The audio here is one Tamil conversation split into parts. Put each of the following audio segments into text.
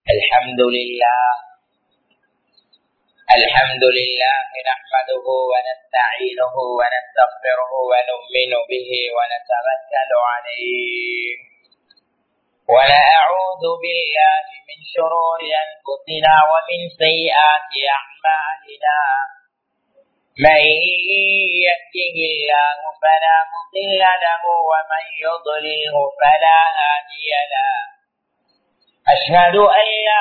الحمد لله الحمد لله نحمده ونستعينه ونستغفره ونؤمن به ونتوكل عليه ونعوذ بالله من شرور أنفسنا ومن سيئات أعمالنا من يهده الله فلا مضل له ومن يضلله فلا هادي له أشهد أن لا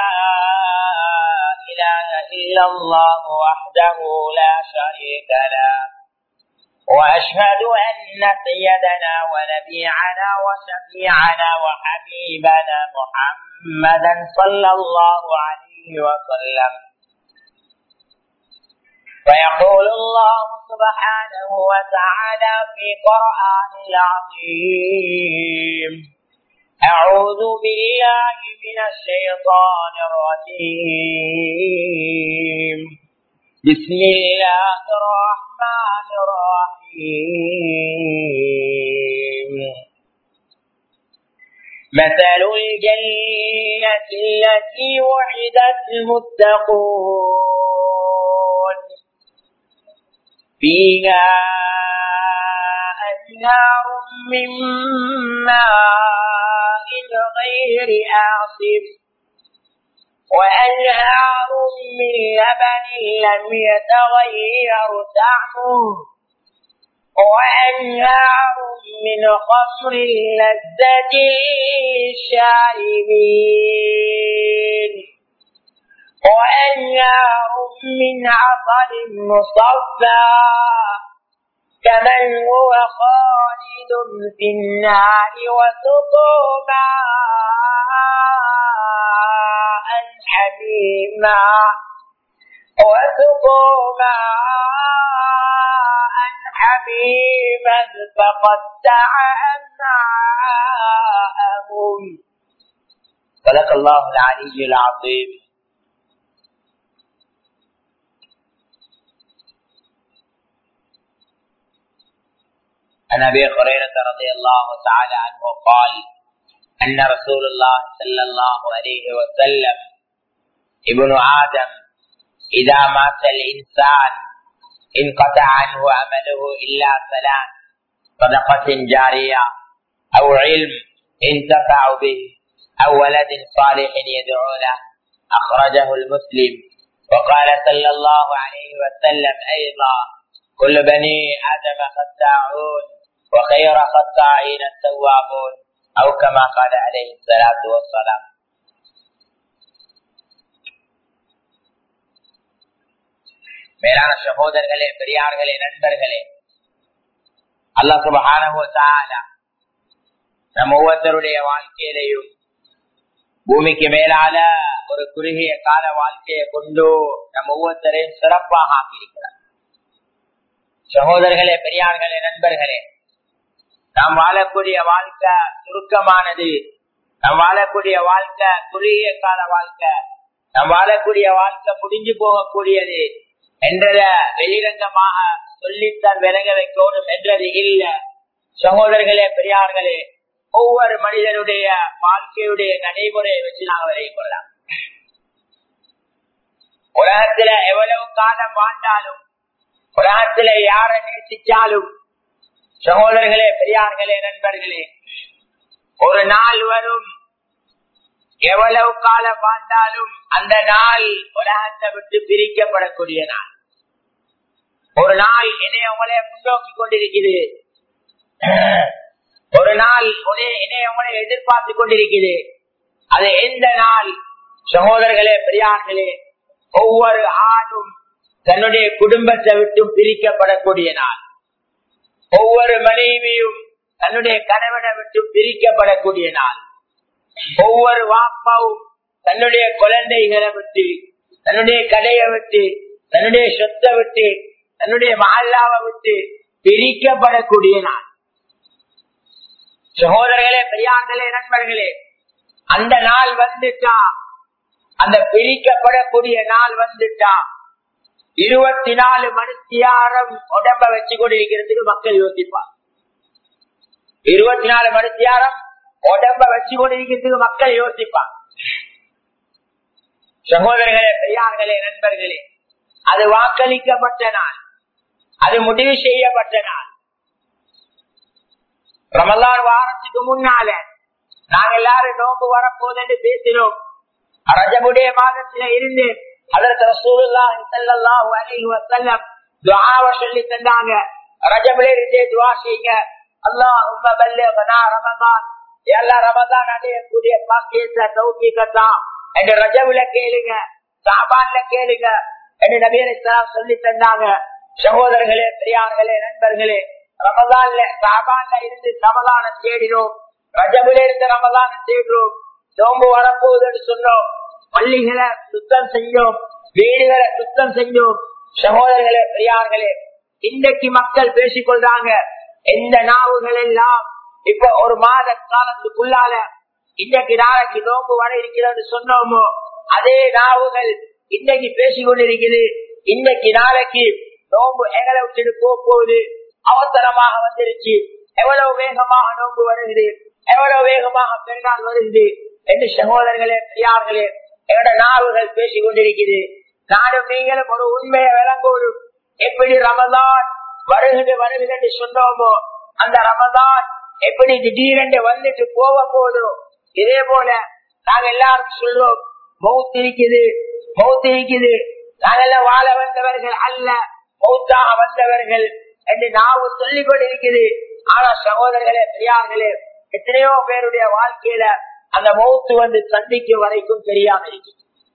إله إلا الله وحده لا شريك له وأشهد أن سيدنا ونبيعنا وشفيعنا وحبيبنا محمدا صلى الله عليه وسلم فيقول الله سبحانه وتعالى في قرآن العظيم أعوذ بالله من الشيطان الرجيم بسم الله الرحمن الرحيم مثل الجنة التي وعدت المتقون فيها أنهار من ماء غير آصف وأنهار من لبن لم يتغير طعمه وأنهار من خمر لذة للشاربين وأنهار من عسل مصفى كمن هو خالد في النار وسقوا ماء حميما وسقوا ماء حميما فقطع أمعاءهم صدق الله العلي العظيم عن ابي هريره رضي الله تعالى عنه قال ان رسول الله صلى الله عليه وسلم ابن ادم اذا مات الانسان انقطع عنه عمله الا ثلاث صدقه جاريه او علم انتفع به او ولد صالح يدعو له اخرجه المسلم وقال صلى الله عليه وسلم ايضا كل بني ادم خداعون وخير خطائين التوابون او كما قال عليه الصلاه والسلام மேலான சகோதரர்களே பெரியார்களே நண்பர்களே அல்லா சுபகான நம்ம ஒவ்வொருத்தருடைய வாழ்க்கையிலையும் பூமிக்கு மேலால ஒரு குறுகிய கால வாழ்க்கையை கொண்டு நம்ம ஒவ்வொருத்தரையும் சிறப்பாக ஆக்கியிருக்கிறார் சகோதரர்களே பெரியார்களே நண்பர்களே நாம் வாழக்கூடிய வாழ்க்கை சுருக்கமானது நாம் வாழக்கூடிய வாழ்க்கை குறுகிய கால வாழ்க்கை நாம் வாழக்கூடிய வாழ்க்கை முடிஞ்சு போகக்கூடியது என்றத வெளிரங்கமாக சொல்லித்தான் விளங்க வைக்கணும் என்றது இல்ல சகோதரர்களே பெரியார்களே ஒவ்வொரு மனிதனுடைய வாழ்க்கையுடைய நடைமுறையை வச்சு நாங்கள் விலகி கொள்ளலாம் உலகத்துல எவ்வளவு காலம் வாழ்ந்தாலும் உலகத்துல யார நேசிச்சாலும் சகோதரர்களே பெரியார்களே நண்பர்களே ஒரு நாள் வரும் எவ்வளவு காலம் வாழ்ந்தாலும் அந்த நாள் உலகத்தை விட்டு பிரிக்கப்படக்கூடிய நாள் ஒரு நாள் என்னைய உங்களை முன்னோக்கி கொண்டிருக்குது ஒரு நாள் என்னைய உங்களை எதிர்பார்த்து கொண்டிருக்குது அது எந்த நாள் சகோதரர்களே பெரியார்களே ஒவ்வொரு ஆணும் தன்னுடைய குடும்பத்தை விட்டு பிரிக்கப்படக்கூடிய நாள் ஒவ்வொரு மனைவியும் தன்னுடைய கணவனை விட்டு பிரிக்கப்படக்கூடிய நாள் ஒவ்வொரு வாப்பாவும் தன்னுடைய குழந்தைகளை விட்டு தன்னுடைய கடையை விட்டு தன்னுடைய சொத்தை விட்டு தன்னுடைய மஹல்லாவை விட்டு பிரிக்கப்படக்கூடிய நாள் சகோதரர்களே பெரியார்களே நண்பர்களே அந்த நாள் வந்துட்டா அந்த பிரிக்கப்படக்கூடிய நாள் வந்துட்டா இருபத்தி நாலு மணித்தியாரம் உடம்ப வச்சு கொண்டிருக்கிறதுக்கு மக்கள் யோசிப்பார் இருபத்தி நாலு மணித்தியாரம் உடம்ப வச்சு கொண்டிருக்கிறதுக்கு மக்கள் யோசிப்பாங்க சகோதரர்களே பெரியார்களே நண்பர்களே அது வாக்களிக்கப்பட்ட நாள் அது முடிவு செய்யப்பட்ட நாள் ரமலான் வாரத்துக்கு முன்னால நாங்க எல்லாரும் நோம்பு வரப்போகுதுன்னு பேசினோம் ரஜமுடைய மாதத்தில இருந்து அதற்கு ரசூலுல்லாஹி ஸல்லல்லாஹு அலைஹி வஸல்லம் துஆவ சொல்லி தந்தாங்க ரஜபுல இருந்தே துஆ செய்யுங்க அல்லாஹும்ம பல்லிக்னா ரமதான் எல்லா ரமதான் அடையக்கூடிய பாக்கியத்தை தௌஃபீகத்தா என்று ரஜபுல கேளுங்க சாபான்ல கேளுங்க என்று நபியர் இஸ்லாம் சொல்லி தந்தாங்க சகோதரர்களே பெரியார்களே நண்பர்களே ரமதான்ல சாபான்ல இருந்து ரமதான தேடினோம் ரஜபுல இருந்து ரமதான தேடுறோம் நோம்பு வரப்போகுதுன்னு சொன்னோம் பள்ளிகளை சுத்தம் செஞ்சோம் வீடுகளை சுத்தம் செஞ்சோம் சகோதரர்களே பெரியார்களே இன்றைக்கு மக்கள் பேசிக் கொள்றாங்க எந்த நாவுகள் எல்லாம் இப்ப ஒரு மாத காலத்துக்குள்ளால இன்றைக்கு நாளைக்கு நோம்பு வர இருக்கிறது சொன்னோமோ அதே நாவுகள் இன்னைக்கு பேசிக் கொண்டிருக்குது இன்னைக்கு நாளைக்கு நோம்பு எங்களை விட்டுட்டு போக போகுது அவசரமாக வந்துருச்சு எவ்வளவு வேகமாக நோம்பு வருகிறது எவ்வளவு வேகமாக பெருநாள் வருகிறது என்று சகோதரர்களே பெரியார்களே எங்களோட நாவுகள் பேசிக் கொண்டிருக்குது நானும் நீங்களும் ஒரு உண்மையை விளங்கோடும் எப்படி ரமதான் வருகிறது வருகிறது என்று சொன்னோமோ அந்த ரமதான் எப்படி திடீரென்று வந்துட்டு போக போதோ இதே போல நாங்க எல்லாரும் சொல்றோம் மௌத் இருக்குது மௌத் இருக்குது நாங்கெல்லாம் வாழ வந்தவர்கள் அல்ல மௌத்தாக வந்தவர்கள் என்று நாவு சொல்லிக் கொண்டிருக்குது ஆனா சகோதரர்களே பெரியார்களே எத்தனையோ பேருடைய வாழ்க்கையில அந்த மௌத்து வந்து சந்திக்கும் வரைக்கும் தெரியாம இருக்கு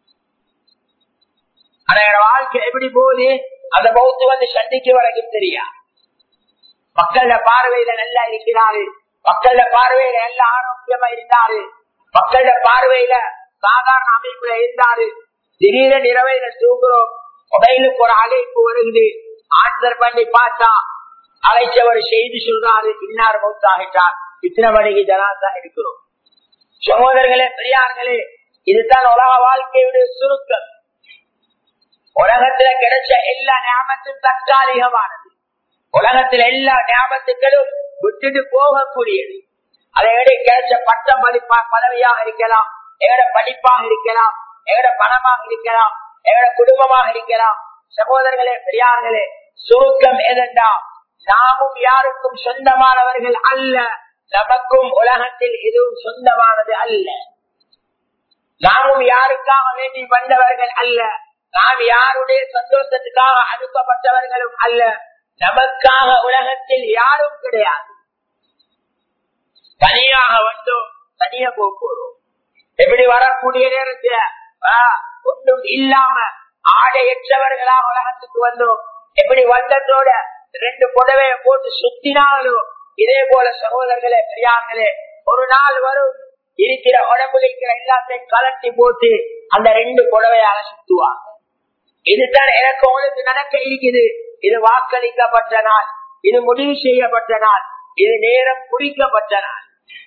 ஆனா என் வாழ்க்கை எப்படி போகுது அந்த மௌத்து வந்து சந்திக்கும் வரைக்கும் தெரியா மக்கள பார்வையில நல்லா இருக்கிறாரு மக்கள பார்வையில நல்ல ஆரோக்கியமா இருந்தாரு மக்கள பார்வையில சாதாரண அமைப்புல இருந்தாரு திடீர நிறவையில தூங்குறோம் மொபைலுக்கு ஒரு அழைப்பு வருகுது ஆன்சர் பண்ணி பார்த்தா அழைச்சவர் செய்தி சொல்றாரு இன்னார் மௌத்தாகிட்டார் இத்தனை மணிக்கு ஜனாதா இருக்கிறோம் சகோதரர்களே பெரியார்களே இதுதான் உலக வாழ்க்கையுடைய சுருக்கம் உலகத்துல கிடைச்ச எல்லா ஞாபகத்தும் தற்காலிகமானது உலகத்துல எல்லா ஞாபகத்துக்களும் விட்டுட்டு போகக்கூடியது அதை விட கிடைச்ச பட்டம் படிப்பா பதவியாக இருக்கலாம் எங்கட படிப்பாக இருக்கலாம் எங்கட பணமாக இருக்கலாம் எங்கட குடும்பமாக இருக்கலாம் சகோதரர்களே பெரியார்களே சுருக்கம் எதென்றா நாமும் யாருக்கும் சொந்தமானவர்கள் அல்ல நமக்கும் உலகத்தில் எதுவும் சொந்தமானது அல்ல நாமும் யாருக்காக வேண்டி வந்தவர்கள் அல்ல நாம் யாருடைய சந்தோஷத்துக்காக அனுப்பப்பட்டவர்களும் அல்ல நமக்காக உலகத்தில் யாரும் கிடையாது தனியாக வந்தோம் தனியா போக போறோம் எப்படி வரக்கூடிய நேரத்துல ஒன்றும் இல்லாம ஆடையற்றவர்களாக உலகத்துக்கு வந்தோம் எப்படி வந்ததோட ரெண்டு புடவைய போட்டு சுத்தினாலும் இதே போல சகோதரர்களே பெரியார்களே ஒரு நாள் வரும் இருக்கிற உடம்புல இருக்கிற எல்லாத்தையும் கலட்டி போட்டு அந்த ரெண்டு புடவையால சுத்துவாங்க இதுதான் எனக்கு உங்களுக்கு நடக்க இருக்குது இது வாக்களிக்கப்பட்ட நாள் இது முடிவு செய்யப்பட்ட நாள் இது நேரம் குறிக்கப்பட்ட நாள்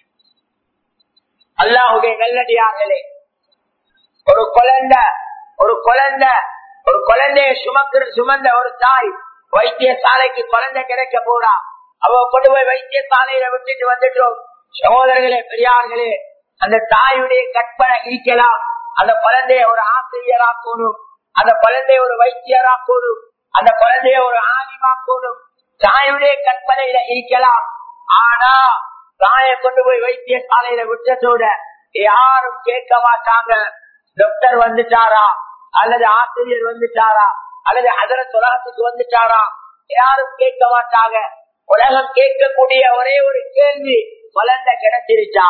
அல்லாஹுடைய நல்லடியார்களே ஒரு குழந்தை ஒரு குழந்தை ஒரு குழந்தைய சுமக்கிற சுமந்த ஒரு தாய் வைத்தியசாலைக்கு குழந்தை கிடைக்க போறா அவ கொண்டு போய் வைத்தியசாலையில விட்டுட்டு வந்துட்டோம் சகோதரர்களே பெரியார்களே அந்த தாயுடைய கற்பனை இருக்கலாம் அந்த குழந்தைய ஒரு ஆசிரியராக்கணும் அந்த குழந்தைய ஒரு வைத்தியராக்கணும் அந்த குழந்தைய ஒரு ஆலிமாக்கணும் தாயுடைய கற்பனையில இருக்கலாம் ஆனா தாயை கொண்டு போய் வைத்தியசாலையில விட்டதோட யாரும் கேட்க மாட்டாங்க டாக்டர் வந்துட்டாரா அல்லது ஆசிரியர் வந்துட்டாரா அல்லது அதர உலகத்துக்கு வந்துட்டாரா யாரும் கேட்க மாட்டாங்க உலகம் கேட்கக்கூடிய ஒரே ஒரு கேள்வி குழந்தை கிடைச்சிருச்சா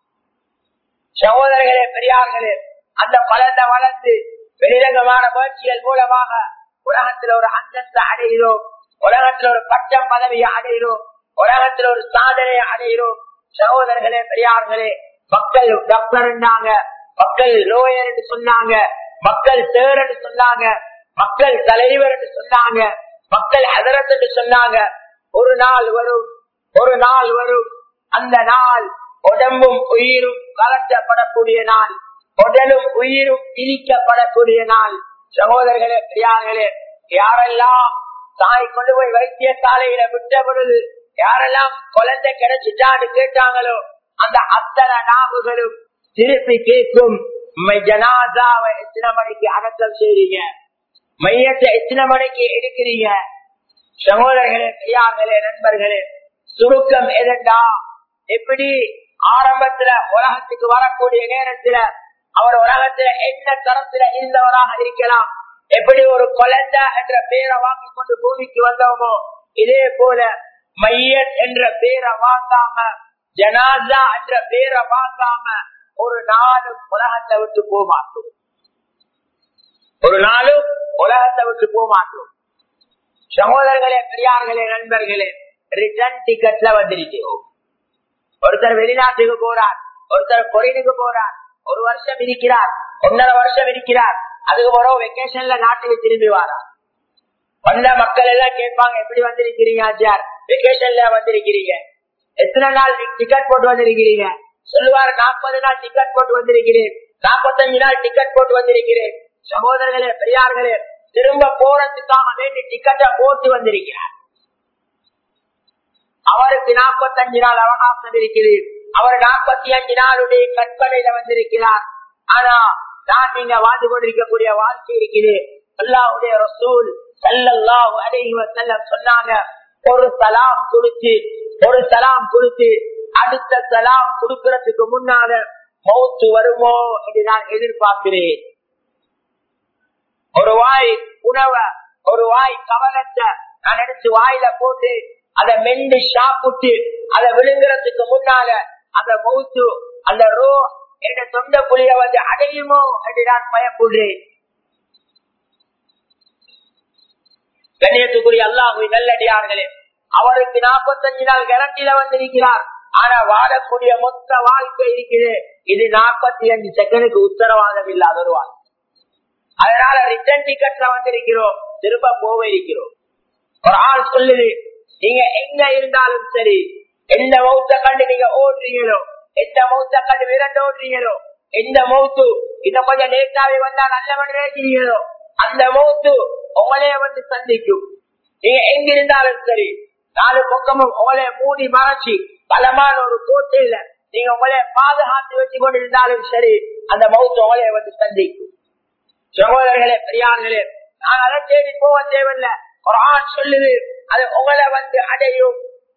சகோதரர்களே பெரியார்களே அந்த குழந்தை வளர்ந்து வெளிரகமான முயற்சிகள் மூலமாக உலகத்தில் ஒரு அந்தஸ்து அடைகிறோம் உலகத்தில் ஒரு பட்டம் பதவியை அடைகிறோம் உலகத்தில் ஒரு சாதனையை அடைகிறோம் சகோதரர்களே பெரியார்களே மக்கள் டாக்டர் மக்கள் லோயர் என்று சொன்னாங்க மக்கள் சேர் என்று சொன்னாங்க மக்கள் தலைவர் என்று சொன்னாங்க மக்கள் அதரத் என்று சொன்னாங்க ஒரு நாள் வரும் ஒரு நாள் வரும் அந்த நாள் உடம்பும் உயிரும் கலட்டப்படக்கூடிய நாள் உடலும் உயிரும் பிரிக்கப்படக்கூடிய நாள் சகோதரர்களே பெரியார்களே யாரெல்லாம் தாய் கொண்டு போய் வைத்தியசாலையில விட்ட பொழுது யாரெல்லாம் குழந்தை கிடைச்சிட்டான்னு கேட்டாங்களோ அந்த அத்தனை நாவுகளும் திருப்பி கேட்கும் ஜனாதாவை எத்தனை மணிக்கு அடக்கம் செய்றீங்க மையத்தை எத்தனை மணிக்கு எடுக்கிறீங்க சகோதரர்களே பெரியார்களே நண்பர்களே சுருக்கம் எதண்டா எப்படி ஆரம்பத்துல உலகத்துக்கு வரக்கூடிய நேரத்துல அவர் உலகத்துல என்ன தரத்துல இருந்தவராக இருக்கலாம் எப்படி ஒரு குழந்தை என்ற பேரை வாங்கி கொண்டு பூமிக்கு வந்தோமோ இதே போல மையத் என்ற பேரை வாங்காம ஜனாசா என்ற பேரை வாங்காம ஒரு நாளும் உலகத்தை விட்டு போக மாட்டோம் ஒரு நாளும் உலகத்தை விட்டு போக மாட்டோம் சகோதரர்களே பெரியார்களே நண்பர்களே ரிட்டர்ன் டிக்கெட்ல வந்திருக்கிறோம் ஒருத்தர் வெளிநாட்டுக்கு போறார் ஒருத்தர் கொரியனுக்கு போறார் ஒரு வருஷம் இருக்கிறார் ஒன்னரை வருஷம் இருக்கிறார் அதுக்கு பிறகு வெக்கேஷன்ல நாட்டுக்கு திரும்பி வாரார் வந்த மக்கள் எல்லாம் கேட்பாங்க எப்படி வந்திருக்கிறீங்க ஆச்சார் வெக்கேஷன்ல வந்திருக்கிறீங்க எத்தனை நாள் டிக்கெட் போட்டு வந்திருக்கிறீங்க சொல்லுவார் நாற்பது நாள் டிக்கெட் போட்டு வந்திருக்கிறேன் நாற்பத்தஞ்சு நாள் டிக்கெட் போட்டு வந்திருக்கிறேன் சகோதரர்களே பெரியார்களே திரும்ப போறதுக்காக வேண்டி டிக்கெட்டை போட்டு வந்திருக்கிறார் அவருக்கு நாற்பத்தஞ்சு நாள் அவகாசம் இருக்குது அவர் நாற்பத்தி அஞ்சு நாளுடைய கற்பனையில வந்திருக்கிறார் ஆனா நான் நீங்க வாழ்ந்து கொண்டிருக்கக்கூடிய வாழ்க்கை இருக்குது அல்லாவுடைய ரசூல் சல்லல்லாஹு அலைஹி வஸல்லம் சொன்னாங்க ஒரு சலாம் கொடுத்து ஒரு சலாம் கொடுத்து அடுத்த சலாம் கொடுக்கறதுக்கு முன்னால மௌத்து வருமோ என்று நான் எதிர்பார்க்கிறேன் ஒரு வாய் உணவ ஒரு வாய் கவலத்தை நான் எடுத்து வாயில போட்டு அதை மெண்டு சாப்பிட்டு அதை விழுங்குறதுக்கு முன்னால அந்த மௌத்து அந்த ரோ என்ற சொந்த புலிய வந்து அடையுமோ என்று நான் பயப்படுறேன் கண்ணியத்துக்குரிய அல்லாஹு நல்லடியார்களே அவருக்கு நாற்பத்தஞ்சு நாள் கேரண்டில வந்திருக்கிறார் ஆனா வாழக்கூடிய மொத்த வாழ்க்கை இருக்குது இது நாற்பத்தி அஞ்சு செகண்டுக்கு உத்தரவாதம் இல்லாத ஒரு வாழ்க்கை அதனால ரிட்டர்ன் டிக்கெட்ல வந்திருக்கிறோம் திரும்ப போக இருக்கிறோம் ஒரு ஆள் சொல்லுது நீங்க எங்க இருந்தாலும் சரி எந்த மௌத்த கண்டு நீங்க ஓடுறீங்களோ எந்த மௌத்த கண்டு விரண்டு ஓடுறீங்களோ எந்த மௌத்து இன்னும் கொஞ்சம் லேட்டாவே வந்தா நல்லவன் நினைக்கிறீங்களோ அந்த மௌத்து உங்களைய வந்து சந்திக்கும் நீங்க எங்க இருந்தாலும் சரி நாலு பக்கமும் உங்களைய மூடி மறைச்சி பலமான ஒரு கோட்டையில நீங்க உங்களைய பாதுகாத்து வச்சு கொண்டிருந்தாலும் சரி அந்த மௌத்து உங்களைய வந்து சந்திக்கும் சகோதரர்களே பெரியார்களே நான் அதை தேடி போக தேவையில்லை ஒரு ஆண் சொல்லுது அது உங்களை வந்து அடையும்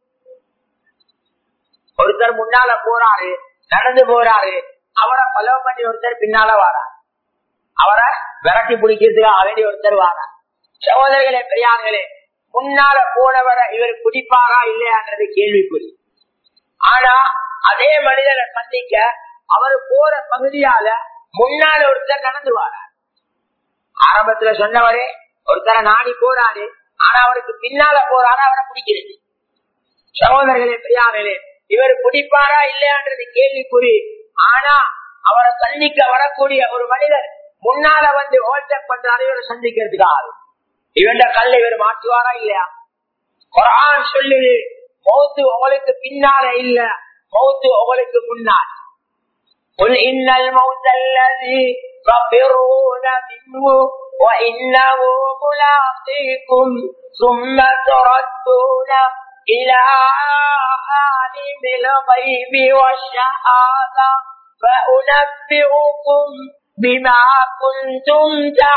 ஒருத்தர் முன்னால போறாரு நடந்து போறாரு அவரை பலவ பண்ணி ஒருத்தர் பின்னால வாரார் அவரை விரட்டி பிடிக்கிறதுக்காக வேண்டி ஒருத்தர் வாரார் சகோதரர்களே பெரியார்களே முன்னால போனவரை இவர் குடிப்பாரா இல்லையான்றது கேள்விக்குறி ஆனா அதே மனிதனை சந்திக்க அவர் போற பகுதியால முன்னால ஒருத்தர் நடந்து வாரார் ஆரம்பத்துல சொன்னவரே ஒருத்தரை நாடி போறாரு ஆனா அவருக்கு பின்னால போறாரு அவரை பிடிக்கிறது சகோதரர்களே பெரியார்களே இவர் பிடிப்பாரா இல்லையான்றது கேள்விக்குறி ஆனா அவரை சந்திக்க வரக்கூடிய ஒரு மனிதர் முன்னால வந்து ஓல்டர் பண்றாரு இவரை சந்திக்கிறதுக்காக இவன் கல்ல இவர் மாற்றுவாரா இல்லையா குரான் சொல்லுது மௌத்து உங்களுக்கு பின்னால இல்ல மௌத்து உங்களுக்கு முன்னால் قل إن الموت الذي تفرون منه وإنه ملاقيكم ثم تردون إلى عالم الغيب والشهادة فأنبئكم بما كنتم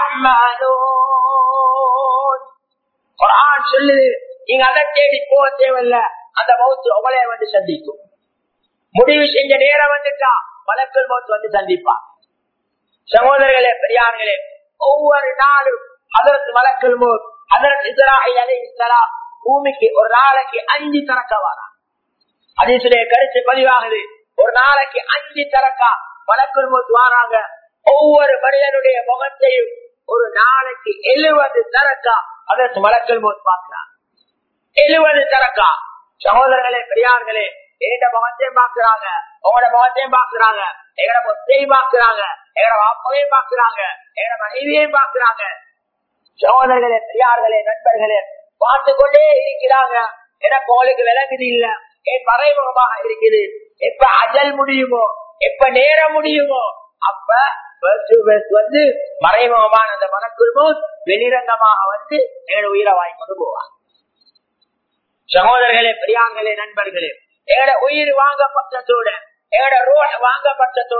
تعملون குரான் சொல்லுது நீங்க அதை தேடி போக தேவையில்ல அந்த மௌத்து உங்களைய வந்து சந்திக்கும் முடிவு செஞ்ச நேரம் வந்துட்டா மலக்கள் மௌத்து வந்து சந்திப்பான் சகோதரர்களே பெரியார்களே ஒவ்வொரு நாளும் அதற்கு மலக்கள் மோத் அதற்கு இஸ்ராஹில் அலி இஸ்லாம் பூமிக்கு ஒரு நாளைக்கு அஞ்சு தரக்க வரா அதிசுடைய கருத்து பதிவாகுது ஒரு நாளைக்கு அஞ்சு தரக்கா மலக்குள் மோத் வாராங்க ஒவ்வொரு மனிதனுடைய முகத்தையும் ஒரு நாளைக்கு எழுபது தரக்கா அதற்கு மலக்கள் மோத் பார்க்கிறார் எழுபது தரக்கா சகோதரர்களே பெரியார்களே எந்த முகத்தையும் பார்க்கிறாங்க உங்களோட முகத்தையும் பார்க்கிறாங்க எங்கட மொத்தையும் பார்க்கிறாங்க எங்கட வாப்பையும் பார்க்கிறாங்க எங்கட மனைவியையும் பார்க்கிறாங்க சகோதரர்களே பெரியார்களே நண்பர்களே பார்த்து கொண்டே இருக்கிறாங்க எனக்கு உங்களுக்கு விளங்குது இல்ல என் மறைமுகமாக இருக்குது எப்ப அஜல் முடியுமோ எப்ப நேரம் முடியுமோ அப்ப வந்து மறைமுகமான அந்த மனக்குழுமம் வெளிரங்கமாக வந்து என்னோட உயிரை வாங்கிக்கொண்டு போவாங்க சகோதரர்களே பெரியார்களே நண்பர்களே எங்கட உயிர் வாங்கப்பட்டதோட எங்கட ரோட வாங்கப்பட்டதோட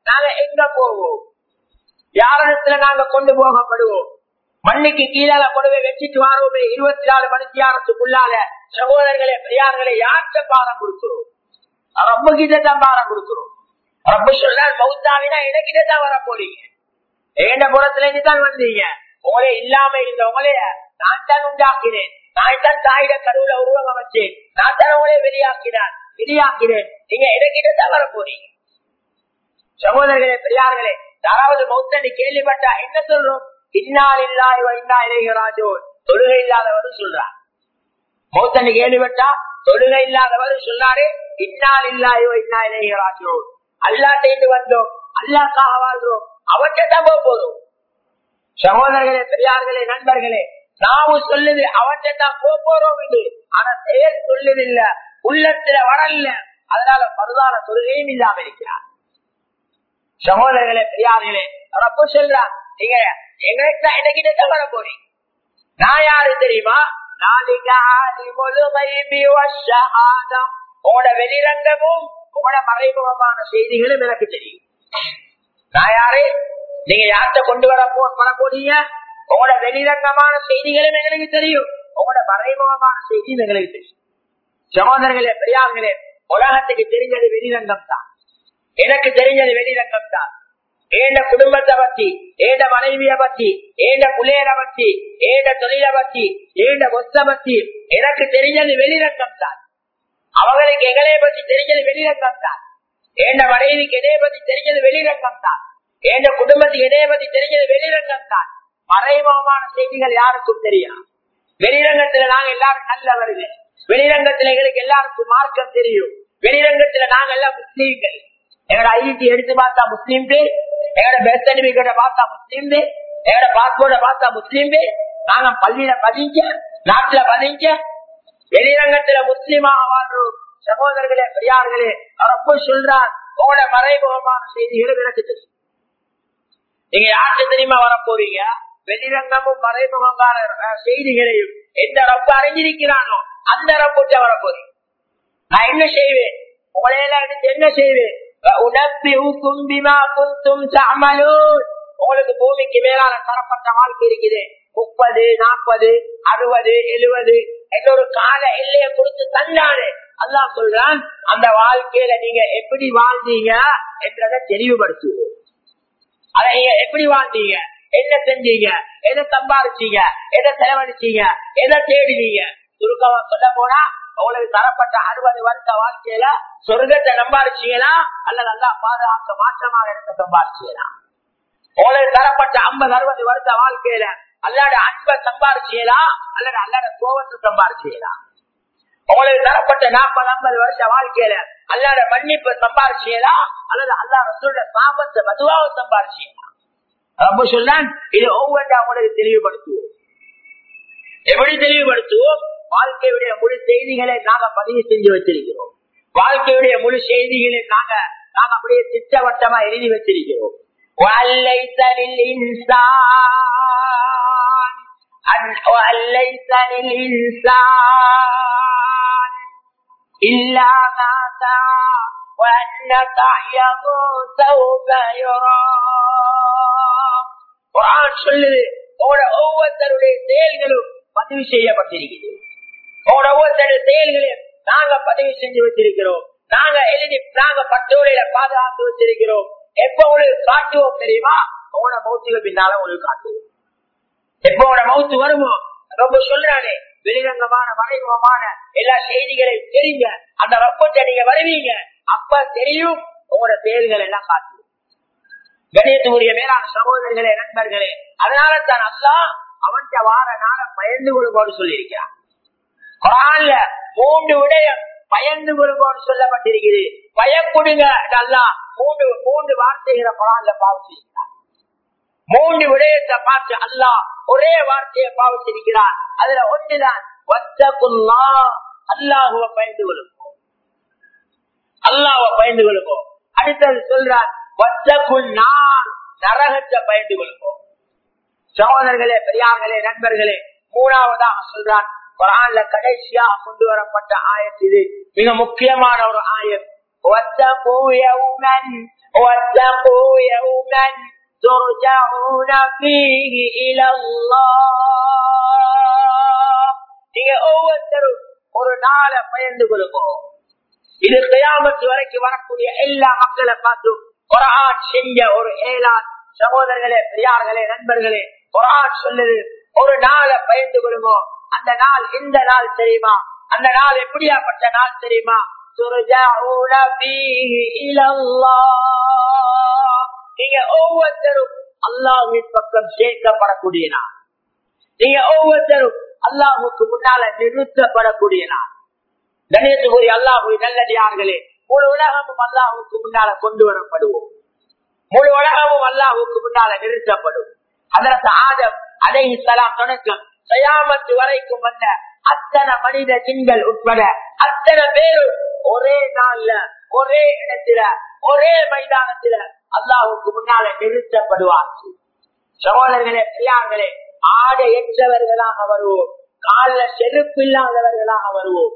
நாங்க எங்க போவோம் யாரிடத்துல நாங்க கொண்டு போகப்படுவோம் மண்ணுக்கு கீழால கொண்டு போய் வச்சுட்டு வாரோமே இருபத்தி நாலு மணித்தியாரத்துக்குள்ளால சகோதரர்களே பெரியார்களே யார்கிட்ட பாரம் கொடுக்கிறோம் ரொம்ப கிட்ட தான் பாரம் கொடுக்கிறோம் ரொம்ப சொல்ல மௌத்தாவினா எனக்கிட்ட தான் வர போறீங்க ஏண்ட புறத்துல இருந்து தான் வந்தீங்க உங்களே இல்லாம இருந்த உங்களே நான் தான் உண்டாக்கினேன் நான் தான் தாயிட கருவுல உருவகம் வச்சேன் நான் தான் உங்களே வெளியாக்கினான் வெளியாக்கினேன் நீங்க எனக்கிட்ட தான் வர போறீங்க சகோதரர்களே பெரியார்களே யாராவது மௌத்தடி கேள்விப்பட்டா என்ன சொல்றோம் இன்னால் இல்லாய் இன்னா இளையராஜோ தொழுகை இல்லாதவரும் சொல்றார் மௌத்தடி கேள்விப்பட்டா தொழுகை இல்லாதவரும் சொன்னாரு இன்னால் இல்லாய் இன்னா இளையராஜோ அல்லாட்டேந்து வந்தோம் அல்லாக்காக வாழ்றோம் அவற்றை தான் போதும் சகோதரர்களே பெரியார்களே நண்பர்களே நாமும் சொல்லுது அவற்றை தான் போறோம் என்று ஆனா செயல் சொல்லுதில்ல உள்ளத்துல வரல அதனால பருதான தொழுகையும் இல்லாம இருக்கிறார் சகோதரர்களே பெரியார்களே ரொம்ப சொல்றான் நீங்க எங்களுக்கு தான் எனக்கிட்ட தான் வர போறீங்க நான் யாரு தெரியுமா உங்களோட வெளிரங்கமும் உங்களோட மறைமுகமான செய்திகளும் எனக்கு தெரியும் நான் யாரு நீங்க யார்கிட்ட கொண்டு வர போ வர போறீங்க உங்களோட வெளிரங்கமான செய்திகளும் எங்களுக்கு தெரியும் உங்களோட மறைமுகமான செய்தியும் எங்களுக்கு தெரியும் சகோதரர்களே பெரியார்களே உலகத்துக்கு தெரிஞ்சது வெளிரங்கம் தான் எனக்கு தெரிஞ்சது வெளிரங்கம் தான் ஏண்ட குடும்பத்தை பத்தி ஏண்ட மனைவிய பத்தி ஏண்ட புள்ளையர பத்தி ஏண்ட தொழில பத்தி ஏண்ட ஒத்த பத்தி எனக்கு தெரிஞ்சது வெளிரங்கம் தான் அவங்களுக்கு எங்களைய பத்தி தெரிஞ்சது வெளிரங்கம் தான் ஏண்ட மனைவிக்கு எதைய பத்தி தெரிஞ்சது வெளிரங்கம் தான் ஏண்ட குடும்பத்துக்கு எதைய பத்தி தெரிஞ்சது வெளிரங்கம் தான் மறைமுகமான செய்திகள் யாருக்கும் தெரியும் வெளிரங்கத்துல நாங்க எல்லாரும் நல்லவர்கள் வெளிரங்கத்துல எங்களுக்கு எல்லாருக்கும் மார்க்கம் தெரியும் வெளிரங்கத்துல நாங்க எல்லாம் முஸ்லீம்கள் எங்கட ஐடி எடுத்து பார்த்தா முஸ்லீம் பேர் எங்கட பெஸ்ட் சர்டிபிகேட்ட பார்த்தா முஸ்லீம் பேர் எங்கட பாஸ்போர்ட்ட பார்த்தா முஸ்லீம் பேர் நாங்க பள்ளியில பதிஞ்ச நாட்டுல பதிஞ்ச வெளிரங்கத்துல முஸ்லீமா வாழ்றோம் சகோதரர்களே பெரியார்களே ரொம்ப சொல்றான் உங்களோட மறைமுகமான செய்திகளை விளக்கு தெரியும் நீங்க யாருக்கு தெரியுமா வர போறீங்க வெளிரங்கமும் மறைமுகமான செய்திகளையும் எந்த ரப்ப அறிஞ்சிருக்கிறானோ அந்த ரப்பிட்ட வர போறீங்க நான் என்ன செய்வேன் உங்களையெல்லாம் எடுத்து என்ன செய்வேன் உங்களுக்கு பூமிக்கு மேலான தரப்பட்ட வாழ்க்கை இருக்குது முப்பது நாற்பது அறுபது எழுபது ஒரு கால எல்லைய கொடுத்து தந்தானே அல்லா சொல்றான் அந்த வாழ்க்கையில நீங்க எப்படி வாழ்ந்தீங்க என்றதை தெளிவுபடுத்துவோம் அதை நீங்க எப்படி வாழ்ந்தீங்க என்ன செஞ்சீங்க எதை சம்பாதிச்சீங்க எதை செலவழிச்சீங்க எதை தேடினீங்க சுருக்கமா சொல்ல போனா உங்களுக்கு தரப்பட்ட அறுபது வருஷ வாழ்க்கையில சொர்க்கத்தை சம்பாதிச்சீங்களா அல்லது நல்லா பாதுகாக்க மாற்றமாக எடுத்த சம்பாதிச்சீங்களா உங்களுக்கு தரப்பட்ட ஐம்பது அறுபது வருஷ வாழ்க்கையில அல்லாட அன்பை சம்பாதிச்சீங்களா அல்லது அல்லாட கோபத்தை சம்பாதிச்சீங்களா உங்களுக்கு தரப்பட்ட நாற்பது ஐம்பது வருஷ வாழ்க்கையில அல்லாட மன்னிப்பை சம்பாதிச்சீங்களா அல்லது அல்லாட சொல்ற சாபத்தை மதுவாக சம்பாதிச்சீங்களா ரொம்ப சொல்றான் இது ஒவ்வொன்றா உங்களுக்கு தெளிவுபடுத்துவோம் எப்படி தெளிவுபடுத்துவோம் வாழ்க்கையுடைய முழு செய்திகளை நாங்க பதிவு செஞ்சு வச்சிருக்கிறோம் வாழ்க்கையுடைய முழு செய்திகளை நாங்க நாங்க அப்படியே திட்டவட்டமா எழுதி வச்சிருக்கிறோம் إلا ما سعى وأن سعيه سوف يرى குரான் சொல்லுது உங்களோட ஒவ்வொருத்தருடைய செயல்களும் பதிவு செய்யப்பட்டிருக்கிறது உங்களோட ஒவ்வொருத்தருடைய செயல்களையும் நாங்க பதிவு செஞ்சு வச்சிருக்கிறோம் நாங்க எழுதி நாங்க பட்டோலையில பாதுகாத்து வச்சிருக்கிறோம் எப்ப உங்களுக்கு காட்டுவோம் தெரியுமா உங்களோட மௌத்துக்கு பின்னால உங்களுக்கு காட்டுவோம் எப்ப உங்களோட மௌத்து வருமோ ரொம்ப சொல்றானே வெளிரங்கமான மறைமுகமான எல்லா செய்திகளையும் தெரியுங்க அந்த ரப்பத்தை நீங்க வருவீங்க அப்ப தெரியும் உங்களோட செயல்கள் எல்லாம் காட்டுவோம் கணியத்துக்குரிய மேலான சகோதரர்களே நண்பர்களே அதனால தான் அல்லா அவன் வார நாள பயந்து கொள்ளும்போது சொல்லியிருக்கிறான் குரான்ல மூன்று விடயம் பயந்து கொள்ளும்போது சொல்லப்பட்டிருக்கிறது பயப்படுங்க அல்லா மூன்று மூன்று வார்த்தைகளை குரான்ல பாவிச்சிருக்கிறார் மூன்று விடயத்தை பார்த்து அல்லா ஒரே வார்த்தையை பாவிச்சிருக்கிறார் அதுல ஒன்றுதான் வத்தகுல்லா அல்லாஹுவ பயந்து கொள்ளுவோம் அல்லாஹுவ பயந்து கொள்ளுவோம் அடுத்தது சொல்றான் வத்தகுல் நார் நரகத்தை பயந்து கொள்வோம் சகோதரர்களே பெரியார்களே நண்பர்களே மூணாவதாக சொல்றான் குரான்ல கடைசியாக கொண்டு வரப்பட்ட ஆயத் இது மிக முக்கியமான ஒரு ஆயத் واتقوا يوما واتقوا يوما ترجعون فيه إلى الله நீங்க ஒவ்வொருத்தரும் ஒரு நாளை பயந்து கொள்ளுவோம் இது கியாமத்து வரைக்கும் வரக்கூடிய எல்லா மக்களை பார்த்தும் குரான் செஞ்ச ஒரு ஏலான் சகோதரர்களே பெரியார்களே நண்பர்களே குரான் சொல்லுது ஒரு நாளை பயந்து கொள்ளுவோம் அந்த நாள் எந்த நாள் தெரியுமா அந்த நாள் எப்படியாப்பட்ட நாள் தெரியுமா ترجعون فيه إلى الله நீங்க ஒவ்வொருத்தரும் அல்லாஹின் பக்கம் சேர்க்கப்படக்கூடிய நாள் நீங்க ஒவ்வொருத்தரும் அல்லாஹுக்கு முன்னால நிறுத்தப்படக்கூடிய நாள் கணேசபுரி அல்லாஹு நல்லடியார்களே முழு உலகமும் அல்லாஹுக்கு முன்னால கொண்டு வரப்படுவோம் முழு உலகமும் அல்லாஹுக்கு முன்னால நிறுத்தப்படும் அதற்கு ஆதம் அதை சலாம் தொடக்கம் சயாமத்து வரைக்கும் வந்த அத்தனை மனித சிங்கள் உட்பட அத்தனை பேரும் ஒரே நாள்ல ஒரே இடத்துல ஒரே மைதானத்துல அல்லாஹுக்கு முன்னால நிறுத்தப்படுவார்கள் சகோதரர்களே பெரியார்களே ஆடையற்றவர்களாக வருவோம் கால செருப்பு இல்லாதவர்களாக வருவோம்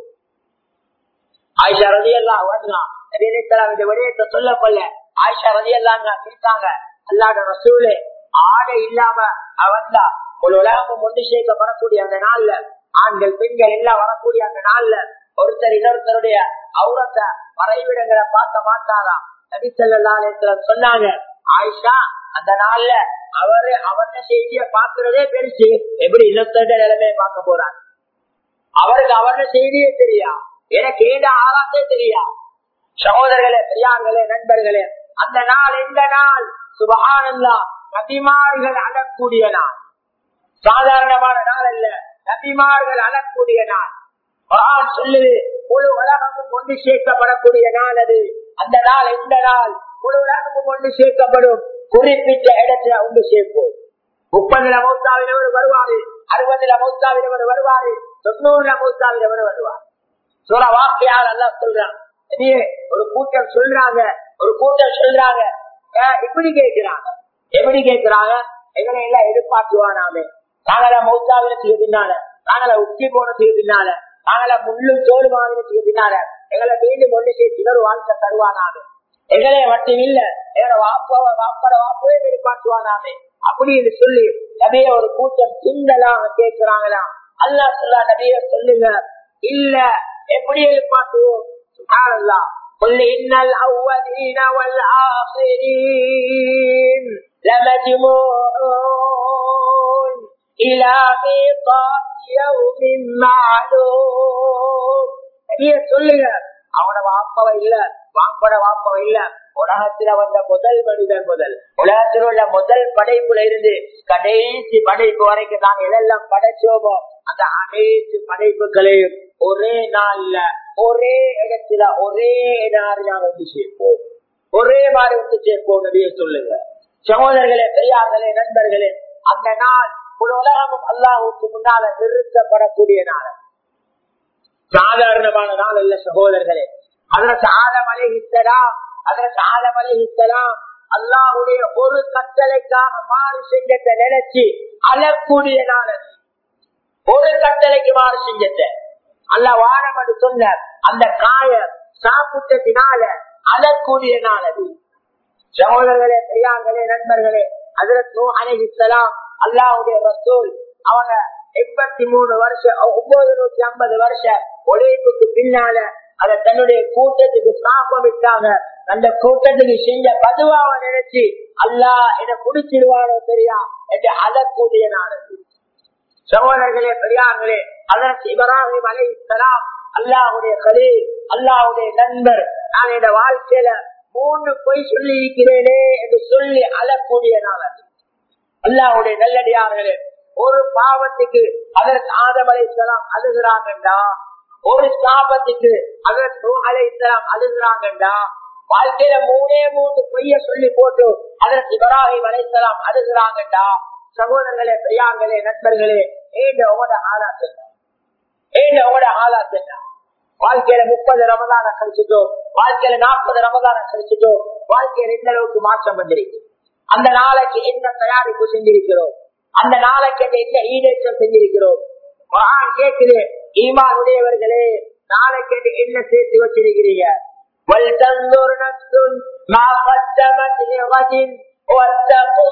ஆயிஷா ரதி எல்லாம் வரலாம் இந்த விடயத்தை சொல்லப்பல்ல ஆயிஷா ரதி எல்லாம் இருக்காங்க அல்லாட ரசூலே ஆடை இல்லாம அவன்தா ஒரு உலகமும் ஒன்று சேர்க்கப்படக்கூடிய அந்த நாள்ல ஆண்கள் பெண்கள் எல்லாம் வரக்கூடிய அந்த நாள்ல ஒருத்தர் இன்னொருத்தருடைய அவுரத்தை மறைவிடங்களை பார்க்க மாட்டாராம் நபிசல்லாத்துல சொன்னாங்க ஆயிஷா அந்த நாள்ல அவரு அவன செய்திய பாக்குறதே பெருசு எப்படி இன்னொருத்தருடைய நிலைமையை பார்க்க போறாங்க அவருக்கு அவன செய்தியே தெரியா எனக்கு ஏண்ட ஆளாத்தே தெரியா சகோதரர்களே பெரியார்களே நண்பர்களே அந்த நாள் எந்த நாள் சுபகானந்தா நபிமார்கள் அழக்கூடிய நாள் சாதாரணமான நாள் அல்ல நபிமார்கள் அழக்கூடிய நாள் சொல்லுது முழு உலகமும் ஒன்று சேர்க்கப்படக்கூடிய நாள் அது அந்த நாள் எந்த நாள் முழு உலகமும் ஒன்று சேர்க்கப்படும் குறிப்பிட்ட இடத்துல ஒன்று சேர்ப்போம் முப்பதுல மௌத்தாவினவர் வருவாரு அறுபதுல மௌத்தாவினவர் வருவாரு தொண்ணூறுல மௌத்தாவினவர் வருவார் சொல்ல வார்த்தையால் அல்ல சொல்றான் ஒரு கூட்டம் சொல்றாங்க ஒரு கூட்டம் சொல்றாங்க இப்படி கேட்கிறாங்க எப்படி கேட்கிறாங்க எங்களை எல்லாம் எதிர்பார்த்துவானாமே நாங்கள மௌத்தாவினத்துக்கு பின்னால நாங்கள உச்சி போனதுக்கு பின்னால நாங்கள முள்ளும் தோல் வாங்கினதுக்கு பின்னால எங்களை மீண்டும் ஒன்று சேர்த்து ஒரு வாழ்க்கை தருவானாமே எங்களே மட்டும் இல்ல எங்களோட வாப்பாவ வாப்பட வாப்பவே எதிர்பார்த்துவானாமே அப்படின்னு சொல்லி நபிய ஒரு கூட்டம் சிந்தலாக கேட்கிறாங்களாம் அல்லா சொல்லா நபிய சொல்லுங்க இல்ல எப்படி எதிர்பார்த்துவோம் சுகாரல்லாம் قل إن الأولين والآخرين لمجموعون إلى ميقات يوم معلوم சொல்லுங்க அவன வாப்பவ இல்ல வாப்பட வாப்பவ இல்ல உலகத்துல வந்த முதல் மனிதன் முதல் உலகத்தில் உள்ள முதல் படைப்புல இருந்து கடைசி படைப்பு வரைக்கும் நாங்க எதெல்லாம் படைச்சோமோ அந்த அனைத்து படைப்புகளையும் ஒரே நாள்ல ஒரே இடத்துல ஒரே நாள் நாங்க வந்து சேர்ப்போம் ஒரே மாதிரி வந்து சேர்ப்போம் நபிய சொல்லுங்க சகோதரர்களே பெரியார்களே நண்பர்களே அந்த நாள் உலகமும் அல்லாஹுக்கு முன்னால நிறுத்தப்படக்கூடிய நாள் சாதாரணமான நாள் அல்ல சகோதரர்களே அதற்கு ஆலம் அலைகித்தலாம் அதற்கு ஆலம் அலைகித்தலாம் அல்லாஹுடைய ஒரு கட்டளைக்காக மாறு செஞ்சத்தை நினைச்சு அழக்கூடிய நாள் அது ஒரு கட்டளைக்கு மாறு செஞ்சத்தை அல்ல வானம் என்று சொன்ன அந்த காய சாப்பிட்டதினால அழக்கூடிய நாள் அது சகோதரர்களே பெரியார்களே நண்பர்களே அதற்கு அணைகித்தலாம் அல்லாவுடைய ரசூல் அவங்க எண்பத்தி மூணு வருஷம் ஒன்பது நூத்தி ஐம்பது வருஷம் உழைப்புக்கு பின்னால அத தன்னுடைய கூட்டத்துக்கு சாப்பமிட்டாங்க அந்த கூட்டத்துக்கு செஞ்ச பதுவாவை நினைச்சு அல்லா என்ன குடிச்சிடுவானோ தெரியா என்று அழக்கூடிய நாள் சகோதரர்களே பெரியார்களே அதற்கு இப்ராஹிம் அலை இஸ்லாம் அல்லாஹுடைய கலி அல்லாஹுடைய நண்பர் நான் இந்த வாழ்க்கையில மூன்று பொய் சொல்லி இருக்கிறேனே என்று சொல்லி அழக்கூடிய நாள் அது அல்லாஹுடைய நல்லடியார்களே ஒரு பாவத்துக்கு அதற்கு ஆதம் அலை இஸ்லாம் அழுகிறாங்கண்டா ஒரு சாபத்துக்கு அதற்கு அலை இஸ்லாம் அழுகிறாங்கண்டா வாழ்க்கையில மூணே மூன்று பொய்ய சொல்லி போட்டு அதற்கு இப்ராஹிம் அலை இஸ்லாம் அழுகிறாங்கண்டா சகோதரர்களே பெரியார்களே நண்பர்களே ஏண்ட உங்களோட ஆளாத் என்ன ஏண்ட உங்களோட ஆளாத் என்ன வாழ்க்கையில முப்பது ரமதான கழிச்சுட்டோம் வாழ்க்கையில நாற்பது ரமதான கழிச்சுட்டோம் வாழ்க்கையில எந்த அளவுக்கு மாற்றம் வந்திருக்கு அந்த நாளைக்கு என்ன தயாரிப்பு செஞ்சிருக்கிறோம் அந்த நாளைக்கு என்ன ஈடேற்றம் செஞ்சிருக்கிறோம் கேட்குது ஈமான் உடையவர்களே நாளைக்கு என்ன சேர்த்து வச்சிருக்கிறீங்க وَلْتَنْظُرْ نَفْسٌ مَا قَدَّمَتْ لِغَدٍ وَاتَّقُوا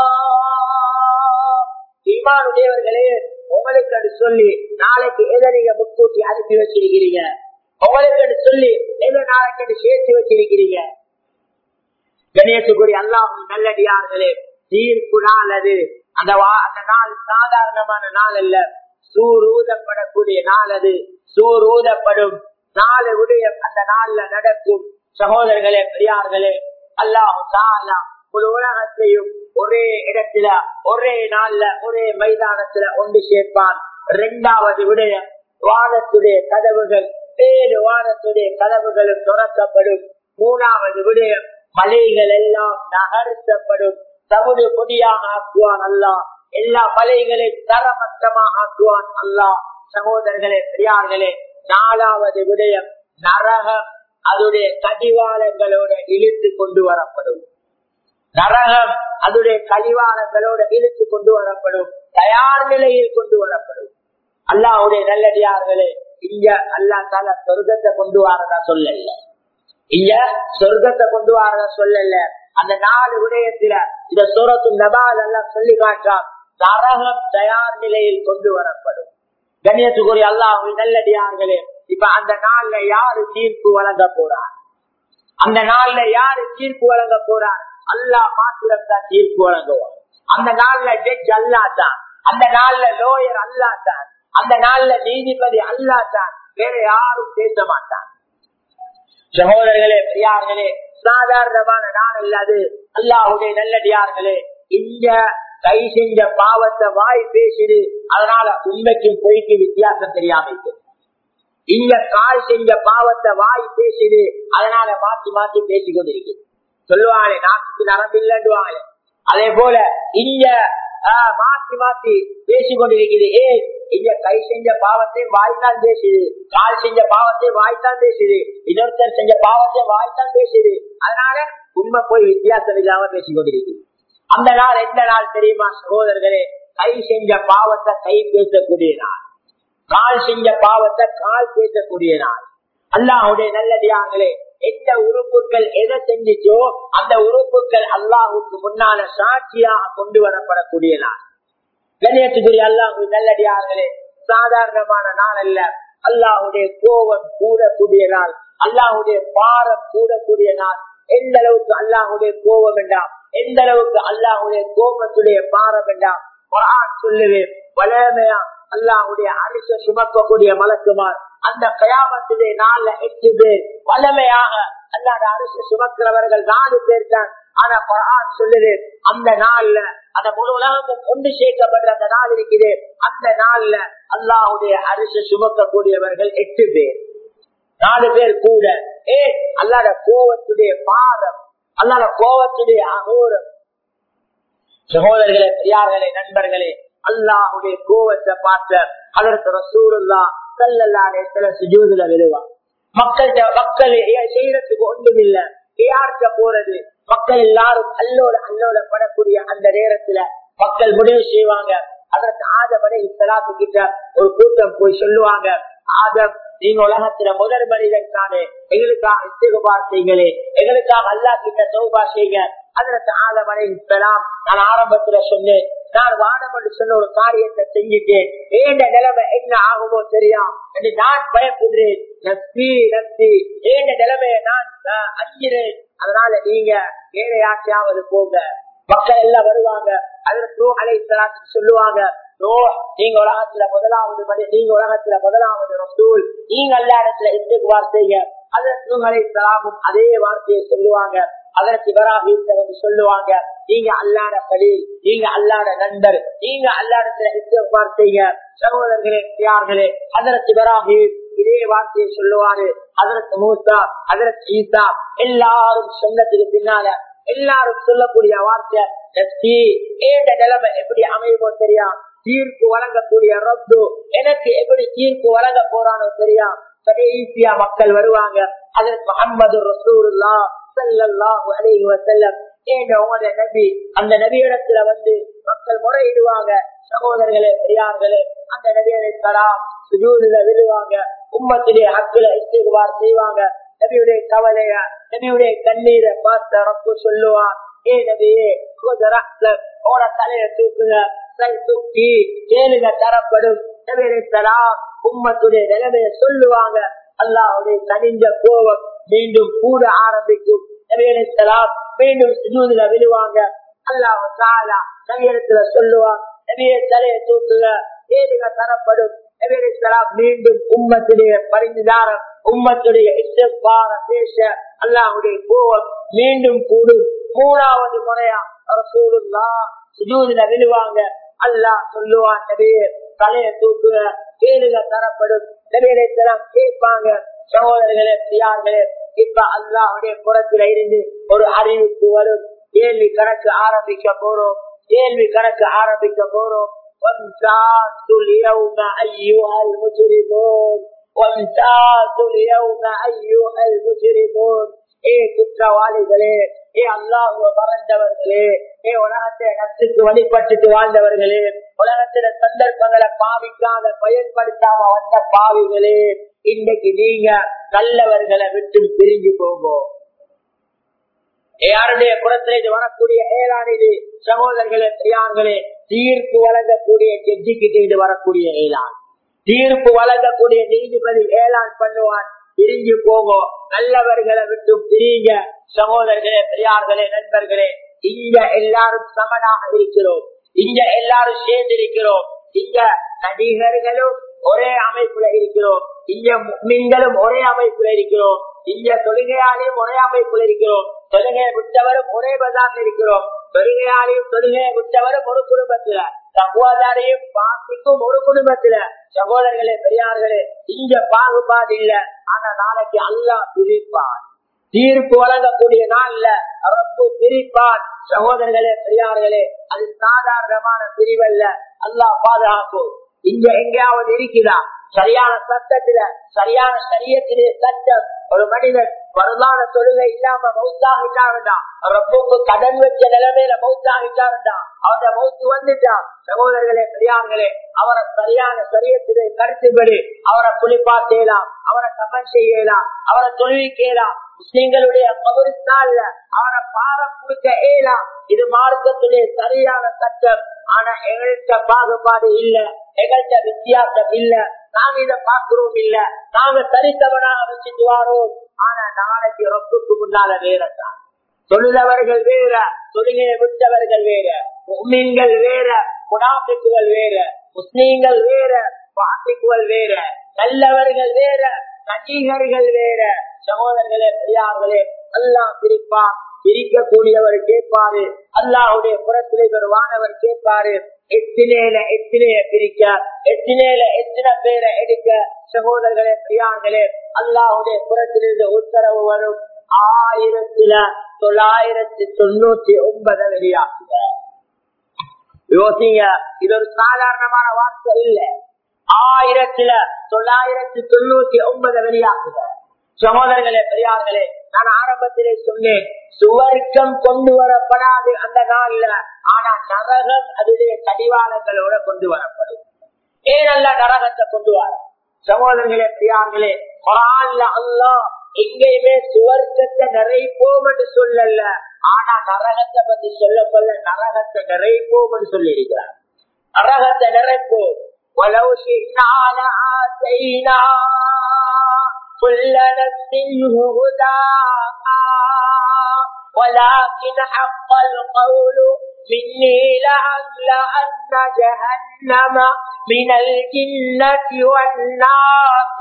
اللَّهَ ஈமானுடையவர்களே உங்களுக்கு அது சொல்லி நாளைக்கு எதை நீங்க முன்கூட்டி அனுப்பி வச்சிருக்கிறீங்க உங்களுக்கு அது சொல்லி எதை நாளைக்கு அது சேர்த்து வச்சிருக்கிறீங்க கணேசுக்குரிய அல்லாஹ் நல்லடியார்களே தீர்ப்பு நாள் அது அந்த வா- அந்த நாள் சாதாரணமான நாள் அல்ல சூர் ஊதப்படக்கூடிய நாள் அது சூர் ஊதப்படும் நாலு விடயம் அந்த நாள்ல நடக்கும் சகோதரர்களே பெரியார்களே அல்லாஹ் தாலா ஒரு உலகத்தையும் ஒரே இடத்துல ஒரே நாள்ல ஒரே மைதானத்துல ஒன்று சேர்ப்பான் இரண்டாவது விடயம் வானத்துடைய கதவுகள் ஏழு வானத்துடைய கதவுகளும் துறக்கப்படும் மூணாவது விடயம் மலைகள் எல்லாம் நகர்த்தப்படும் தகுதி பொடியாக ஆக்குவான் அல்லாஹ் எல்லா மலைகளையும் தரமட்டமாக ஆக்குவான் அல்லாஹ் சகோதரர்களே பெரியார்களே நாலாவது விடயம் நரகம் அதனுடைய கடிவாளங்களோட இழுத்து கொண்டு வரப்படும் நரகம் அதனுடைய கழிவாளங்களோட இழுத்து கொண்டு வரப்படும் தயார் நிலையில் கொண்டு வரப்படும் அல்லாவுடைய நல்லடியார்களே இங்க அல்லா தால சொர்க்கத்தை கொண்டு வரதா சொல்லல இங்க சொர்க்கத்தை கொண்டு வரத சொல்லல அந்த நாலு விடயத்துல இந்த சூரத்து நபால் எல்லாம் சொல்லி காட்டான் நரகம் தயார் நிலையில் கொண்டு வரப்படும் கண்ணியத்துக்குரிய அல்லாஹ் நல்லடியார்களே இப்ப அந்த நாள்ல யாரு தீர்ப்பு வழங்க போறார் அந்த நாள்ல யாரு தீர்ப்பு வழங்க போறார் அல்லாஹ் மாத்திரம் தான் தீர்ப்பு வழங்குவார் அந்த நாள்ல ஜட்ஜ் அல்லா தான் அந்த நாள்ல லோயர் அல்லா தான் அந்த நாள்ல நீதிபதி அல்லா தான் வேற யாரும் பேச மாட்டான் சகோதரர்களே பெரியார்களே சாதாரணமான நாள் அல்லது அல்லாஹுடைய நல்லடியார்களே இந்த கை செஞ்ச பாவத்தை வாய் பேசுது அதனால உண்மைக்கும் பொய்க்கு வித்தியாசம் தெரியாம இருக்கு இங்க கால் செஞ்ச பாவத்தை வாய் பேசுது அதனால மாத்தி மாத்தி பேசிக் கொண்டிருக்கு சொல்லுவாங்களே நாட்டுக்கு நரம்பில்லைன்னுவாங்களே அதே போல இங்க ஆஹ், மாத்தி மாத்தி பேசிக் கொண்டிருக்குது ஏ இங்க கை செஞ்ச பாவத்தை வாய்த்தான் பேசுது கால் செஞ்ச பாவத்தை வாய்த்தான் பேசுது இன்னொருத்தர் செஞ்ச பாவத்தை வாய்த்தான் பேசுது அதனால உண்மை போய் வித்தியாசம் இல்லாம பேசிக் கொண்டிருக்குது அந்த நாள் எந்த நாள் தெரியுமா சகோதரர்களே கை செஞ்ச பாவத்தை கை பேசக்கூடிய நாள் கால் செஞ்ச பாவத்தை கால் பேசக்கூடிய நாள் அல்லாஹுடைய நல்லடியாங்களே எந்த உறுப்புகள் எதை செஞ்சுச்சோ அந்த உறுப்புகள் அல்லாஹுக்கு முன்னால சாட்சியாக கொண்டு வரப்படக்கூடிய நாள் கண்ணியத்துக்குரிய அல்லாஹு நல்லடியார்களே சாதாரணமான நாள் அல்ல அல்லாஹுடைய கோபம் கூடக்கூடிய நாள் அல்லாஹுடைய பாரம் கூடக்கூடிய நாள் எந்த அளவுக்கு அல்லாஹுடைய கோபம் வேண்டாம் எந்த அளவுக்கு அல்லாஹுடைய கோபத்துடைய பாரம் வேண்டாம் குரான் சொல்லுவேன் வளமையா அல்லாஹுடைய அரிச சுமக்கக்கூடிய மலக்குமார் அந்த கயாமத்துடைய நாள்ல எட்டு பேர் வளமையாக அல்லாத அரிச சுமக்கிறவர்கள் நாலு பேர் தான் ஆனா குரான் சொல்லுது அந்த நாள்ல அந்த முழு உலகமும் ஒன்று சேர்க்கப்படுற அந்த நாள் இருக்குது அந்த நாள்ல அல்லாஹுடைய அரிச சுமக்கக்கூடியவர்கள் எட்டு பேர் நாலு பேர் கூட ஏ அல்லாத கோவத்துடைய பாதம் அல்லாத கோவத்துடைய அகோரம் சகோதரர்களே பெரியார்களே நண்பர்களே அல்லாஹுடைய கோவத்தை பார்த்த அதற்கு ரசூருல்லா சல்லல்லாரே சில சுஜூதுல விழுவான் மக்கள் மக்கள் செய்யறதுக்கு ஒன்றும் இல்ல யார்கிட்ட போறது மக்கள் எல்லாரும் அல்லோட அல்லோட படக்கூடிய அந்த நேரத்துல மக்கள் முடிவு செய்வாங்க அதற்கு ஆதமனை இத்தலாத்து கிட்ட ஒரு கூட்டம் போய் சொல்லுவாங்க ஆதம் நீங்க உலகத்துல முதல் மனிதன் தானே எங்களுக்காக இஸ்திகுபா செய்யுங்களே எங்களுக்காக அல்லா கிட்ட சௌபா செய்யுங்க அதற்கு ஆதமனை இத்தலாம் நான் ஆரம்பத்துல சொன்னேன் நான் வானம் என்று சொன்ன ஒரு காரியத்தை செஞ்சுட்டேன் ஏண்ட நிலைமை என்ன ஆகுமோ தெரியா என்று நான் பயப்படுறேன் நஸ்தி நஸ்தி ஏண்ட நிலைமையை நான் ஆஹ், அஞ்சுறேன் அதனால நீங்க வேற யாக்கையாவது போங்க மக்கள் எல்லாம் வருவாங்க அதற்கு நூ அலை சொல்லுவாங்க நோ நீங்க உலகத்துல முதலாவது மணி நீங்க உலகத்துல முதலாவது ரசூல் நீங்க எல்லா இடத்துல இஸ்துக்கு வார்த்தைங்க அதற்கு நூ அலை அதே வார்த்தையை சொல்லுவாங்க அதற்கு இவராக வந்து சொல்லுவாங்க நீங்க அல்லாட படி நீங்க அல்லாட நண்பர் நீங்க அல்லாடத்துல இஸ்துக்கு வார்த்தைங்க சகோதரர்களே யார்களே அதற்கு இவராக இதே வார்த்தையை சொல்லுவாரு அதற்கு மூசா அதற்கு ஈசா எல்லாரும் சொன்னதுக்கு பின்னால எல்லாரும் சொல்லக்கூடிய வார்த்தை "நஸ்தி, ஏண்ட நிலைமை எப்படி அமையுமோ தெரியா தீர்ப்பு வழங்கக்கூடிய ரப்பு எனக்கு எப்படி தீர்ப்பு வழங்க போறானோ தெரியா கடைசியா மக்கள் வருவாங்க அதற்கு முகமது ரசூலுல்லா ஸல்லல்லாஹு அலைஹி வஸல்லம் ஏண்ட உங்களோட நபி அந்த நபியிடத்துல வந்து மக்கள் முறையிடுவாங்க சகோதரர்களே பெரியார்களே அந்த நபியை தரா சுஜூதுல விழுவாங்க உம்மத்திலே ஹக்குல இஸ்திகுபார் செய்வாங்க நபியுடைய கவலைய நபியுடைய கண்ணீரை பார்த்த ரப்பு சொல்லுவான் ஏ நபியே ஓட தலைய தூக்குங்க கை தூக்கி கேளுங்க தரப்படும் நபியலாம் உம்மத்துடைய நிலைமையை சொல்லுவாங்க அல்லாஹுடைய கனிஞ்ச கோபம் மீண்டும் கூட ஆரம்பிக்கும் நபியலாம் மீண்டும் சுஜூதில விழுவாங்க அல்லாஹ் தாலா நபியத்துல சொல்லுவாங்க நபிய தலையை தூக்குங்க கேளுங்க தரப்படும் நபியலாம் மீண்டும் உம்மத்துடைய பரிந்துதாரம் உம்மத்துடைய இஷ்டப்பார பேச அல்லாஹுடைய கோபம் மீண்டும் கூடும் மூணாவது முறையா ரசூலுல்லா சுஜூதில விழுவாங்க அல்லாஹ் சொல்லுவான் நபியே தலையை தூக்குக கேளுக தரப்படும் நபியலாம் கேட்பாங்க சகோதரர்களே பிரியார்களே இப்ப அல்லாஹுடைய புறத்துல இருந்து ஒரு அறிவிப்பு வரும் கேள்வி கணக்கு ஆரம்பிக்க போறோம் கேள்வி கணக்கு ஆரம்பிக்க போறோம் وامتازوا اليوم أيها المجرمون وامتازوا اليوم أيها المجرمون ஏ குற்றவாளிகளே ஏ அல்லாஹுவ மறந்தவர்களே ஏ உலகத்தை நச்சுக்கு வழிபட்டுட்டு வாழ்ந்தவர்களே உலகத்தில சந்தர்ப்பங்களை பாவிக்காத பயன்படுத்தாம வந்த பாவிகளே இன்னைக்கு நீங்க நல்லவர்களை விட்டு பிரிஞ்சு போகும் யாருடைய புறத்திலே இது வரக்கூடிய ஏழானிது சகோதரர்களே பெரியார்களே தீர்ப்பு வழங்கக்கூடிய ஜட்ஜிக்கிட்ட இது வரக்கூடிய ஏழான் தீர்ப்பு வழங்கக்கூடிய நீதிபதி ஏழான் பண்ணுவான் பிரிஞ்சு போகும் நல்லவர்களை விட்டு பிரிங்க சகோதரர்களே பெரியார்களே நண்பர்களே இங்க எல்லாரும் சமனாக இருக்கிறோம் இங்க எல்லாரும் சேர்ந்து இருக்கிறோம் இங்க நடிகர்களும் ஒரே அமைப்புல இருக்கிறோம் இங்க மீன்களும் ஒரே அமைப்புல இருக்கிறோம் இங்க தொழுகையாலையும் ஒரே அமைப்புல இருக்கிறோம் தொழுகையை விட்டவரும் ஒரே பதார்ல இருக்கிறோம் தொழுகையாலையும் தொழுகையை விட்டவரும் ஒரு குடும்பத்துல சகோதரையும் பாசிக்கும் ஒரு குடும்பத்துல சகோதரர்களே பெரியார்களே இங்க பாகுபாடு இல்ல ஆனா நாளைக்கு அல்லா பிரிப்பான் தீர்ப்பு வழங்கக்கூடிய நாள்ல ரப்பு பிரிப்பான் சகோதரர்களே பெரியார்களே அது சாதாரணமான பிரிவல்ல அல்லா பாதுகாக்கும் இங்க எங்கேயாவது இருக்குதா சரியான சட்டத்துல சரியான சரியத்திலே சட்டம் ஒரு மனிதன் வரலான தொழுகை இல்லாம மௌத்தாகிட்டாருண்டா ரொம்பக்கு கடன் வச்ச நிலைமையில மௌத்தாகிட்டாருண்டா அவருடைய மௌத்து வந்துட்டான் சகோதரர்களே பெரியார்களே அவரை சரியான சரியத்திலே கருத்துப்படி அவரை குளிப்பாத்தேலாம் அவரை கபன் செய்யலாம் அவரை தொழுவிக்கலாம் முஸ்லிம்களுடைய கபரிஸ்தான்ல அவரை பாரம் கொடுக்க ஏலாம் இது மார்க்கத்துடைய சரியான சட்டம் ஆனா எங்கள்கிட்ட பாகுபாடு இல்ல எங்கள்கிட்ட வித்தியாசம் இல்ல நாங்க இதை பார்க்கிறோம் இல்ல நாங்க சரித்தவனாக வச்சுட்டு வாரோம் ஆனா நாளைக்கு ரொப்புக்கு முன்னால வேறத்தான் தொழுதவர்கள் வேற தொழுகையை விட்டவர்கள் வேற மீன்கள் வேற முனாபிக்குகள் வேற முஸ்லீம்கள் வேற பாசிக்குகள் வேற நல்லவர்கள் வேற நடிகர்கள் வேற சகோதரர்களே பெரியார்களே எல்லாம் பிரிப்பா பிரிக்கக்கூடியவர் கேட்பாரு அல்லாஹுடைய புறத்திலே ஒரு வானவர் கேட்பாரு எத்தினேல எத்தினைய பிரிக்க எத்தினேல எத்தனை பேரை எடுக்க சகோதரர்களே பெரியார்களே அல்லாஹுடைய புறத்திலிருந்து உத்தரவு வரும் ஆயிரத்துல தொள்ளாயிரத்தி தொண்ணூத்தி ஒன்பதை வெளியாகுங்க யோசிங்க இது ஒரு சாதாரணமான வார்த்தை இல்ல ஆயிரத்துல தொள்ளாயிரத்தி தொண்ணூத்தி ஒன்பதை வெளியாகுங்க சகோதரர்களே பெரியார்களே நான் ஆரம்பத்திலே சொன்னேன் சுவர்க்கம் கொண்டு வரப்படாது அந்த நாள்ல ஆனா நரகம் அதுடைய கடிவாளங்களோட கொண்டு வரப்படும் ஏன் அல்ல நரகத்தை கொண்டு வர சகோதரர்களே பெரியார்களே குரான்ல அல்லா எங்கேயுமே சுவர்க்கத்தை நிறைப்போம் என்று சொல்லல ஆனா நரகத்தை பத்தி சொல்ல சொல்ல நரகத்தை நிறைப்போம் என்று சொல்லி இருக்கிறார் நரகத்தை நிறைப்போம் ولو شئنا لآتينا كل نفس هداها ولكن حق القول مني لأملأن جهنم من الجنة والناس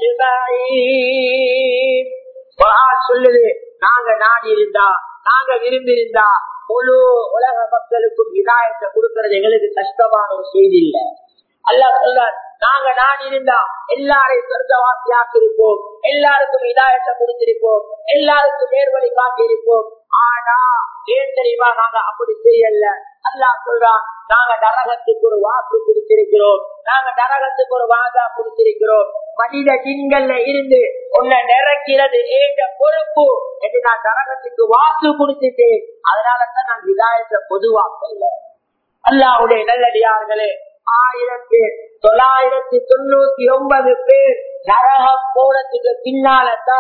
أجمعين குரான் சொல்லுது நாங்க நாடி இருந்தா நாங்க விரும்பி இருந்தா முழு உலக மக்களுக்கும் இதாயத்தை கொடுக்கறது எங்களுக்கு கஷ்டமான ஒரு செய்தி இல்ல அல்லா சொல்றார் நாங்க நான் இருந்தா எல்லாரையும் சொர்க்கவாசியாக்கி இருப்போம் எல்லாருக்கும் இதாயத்தை கொடுத்திருப்போம் எல்லாருக்கும் நேர்வழி காட்டியிருப்போம் ஆனா ஏன் தெரியுமா நாங்க அப்படி செய்யல அல்லா சொல்றான் நாங்க நரகத்துக்கு ஒரு வாக்கு கொடுத்திருக்கிறோம் நாங்க நரகத்துக்கு ஒரு வாதா கொடுத்திருக்கிறோம் மனித திங்கள்ல இருந்து உன்னை நிறைக்கிறது ஏங்க பொறுப்பு என்று நான் நரகத்துக்கு வாக்கு கொடுத்துட்டேன் அதனாலதான் நான் விதாயத்தை பொதுவாக்கல அல்லாவுடைய நல்லடியார்களே ஆயிரத்தி தொள்ளாயிரத்தி தொண்ணூத்தி ஒன்பது பேர் நரகம் போனதுக்கு பின்னால்தான்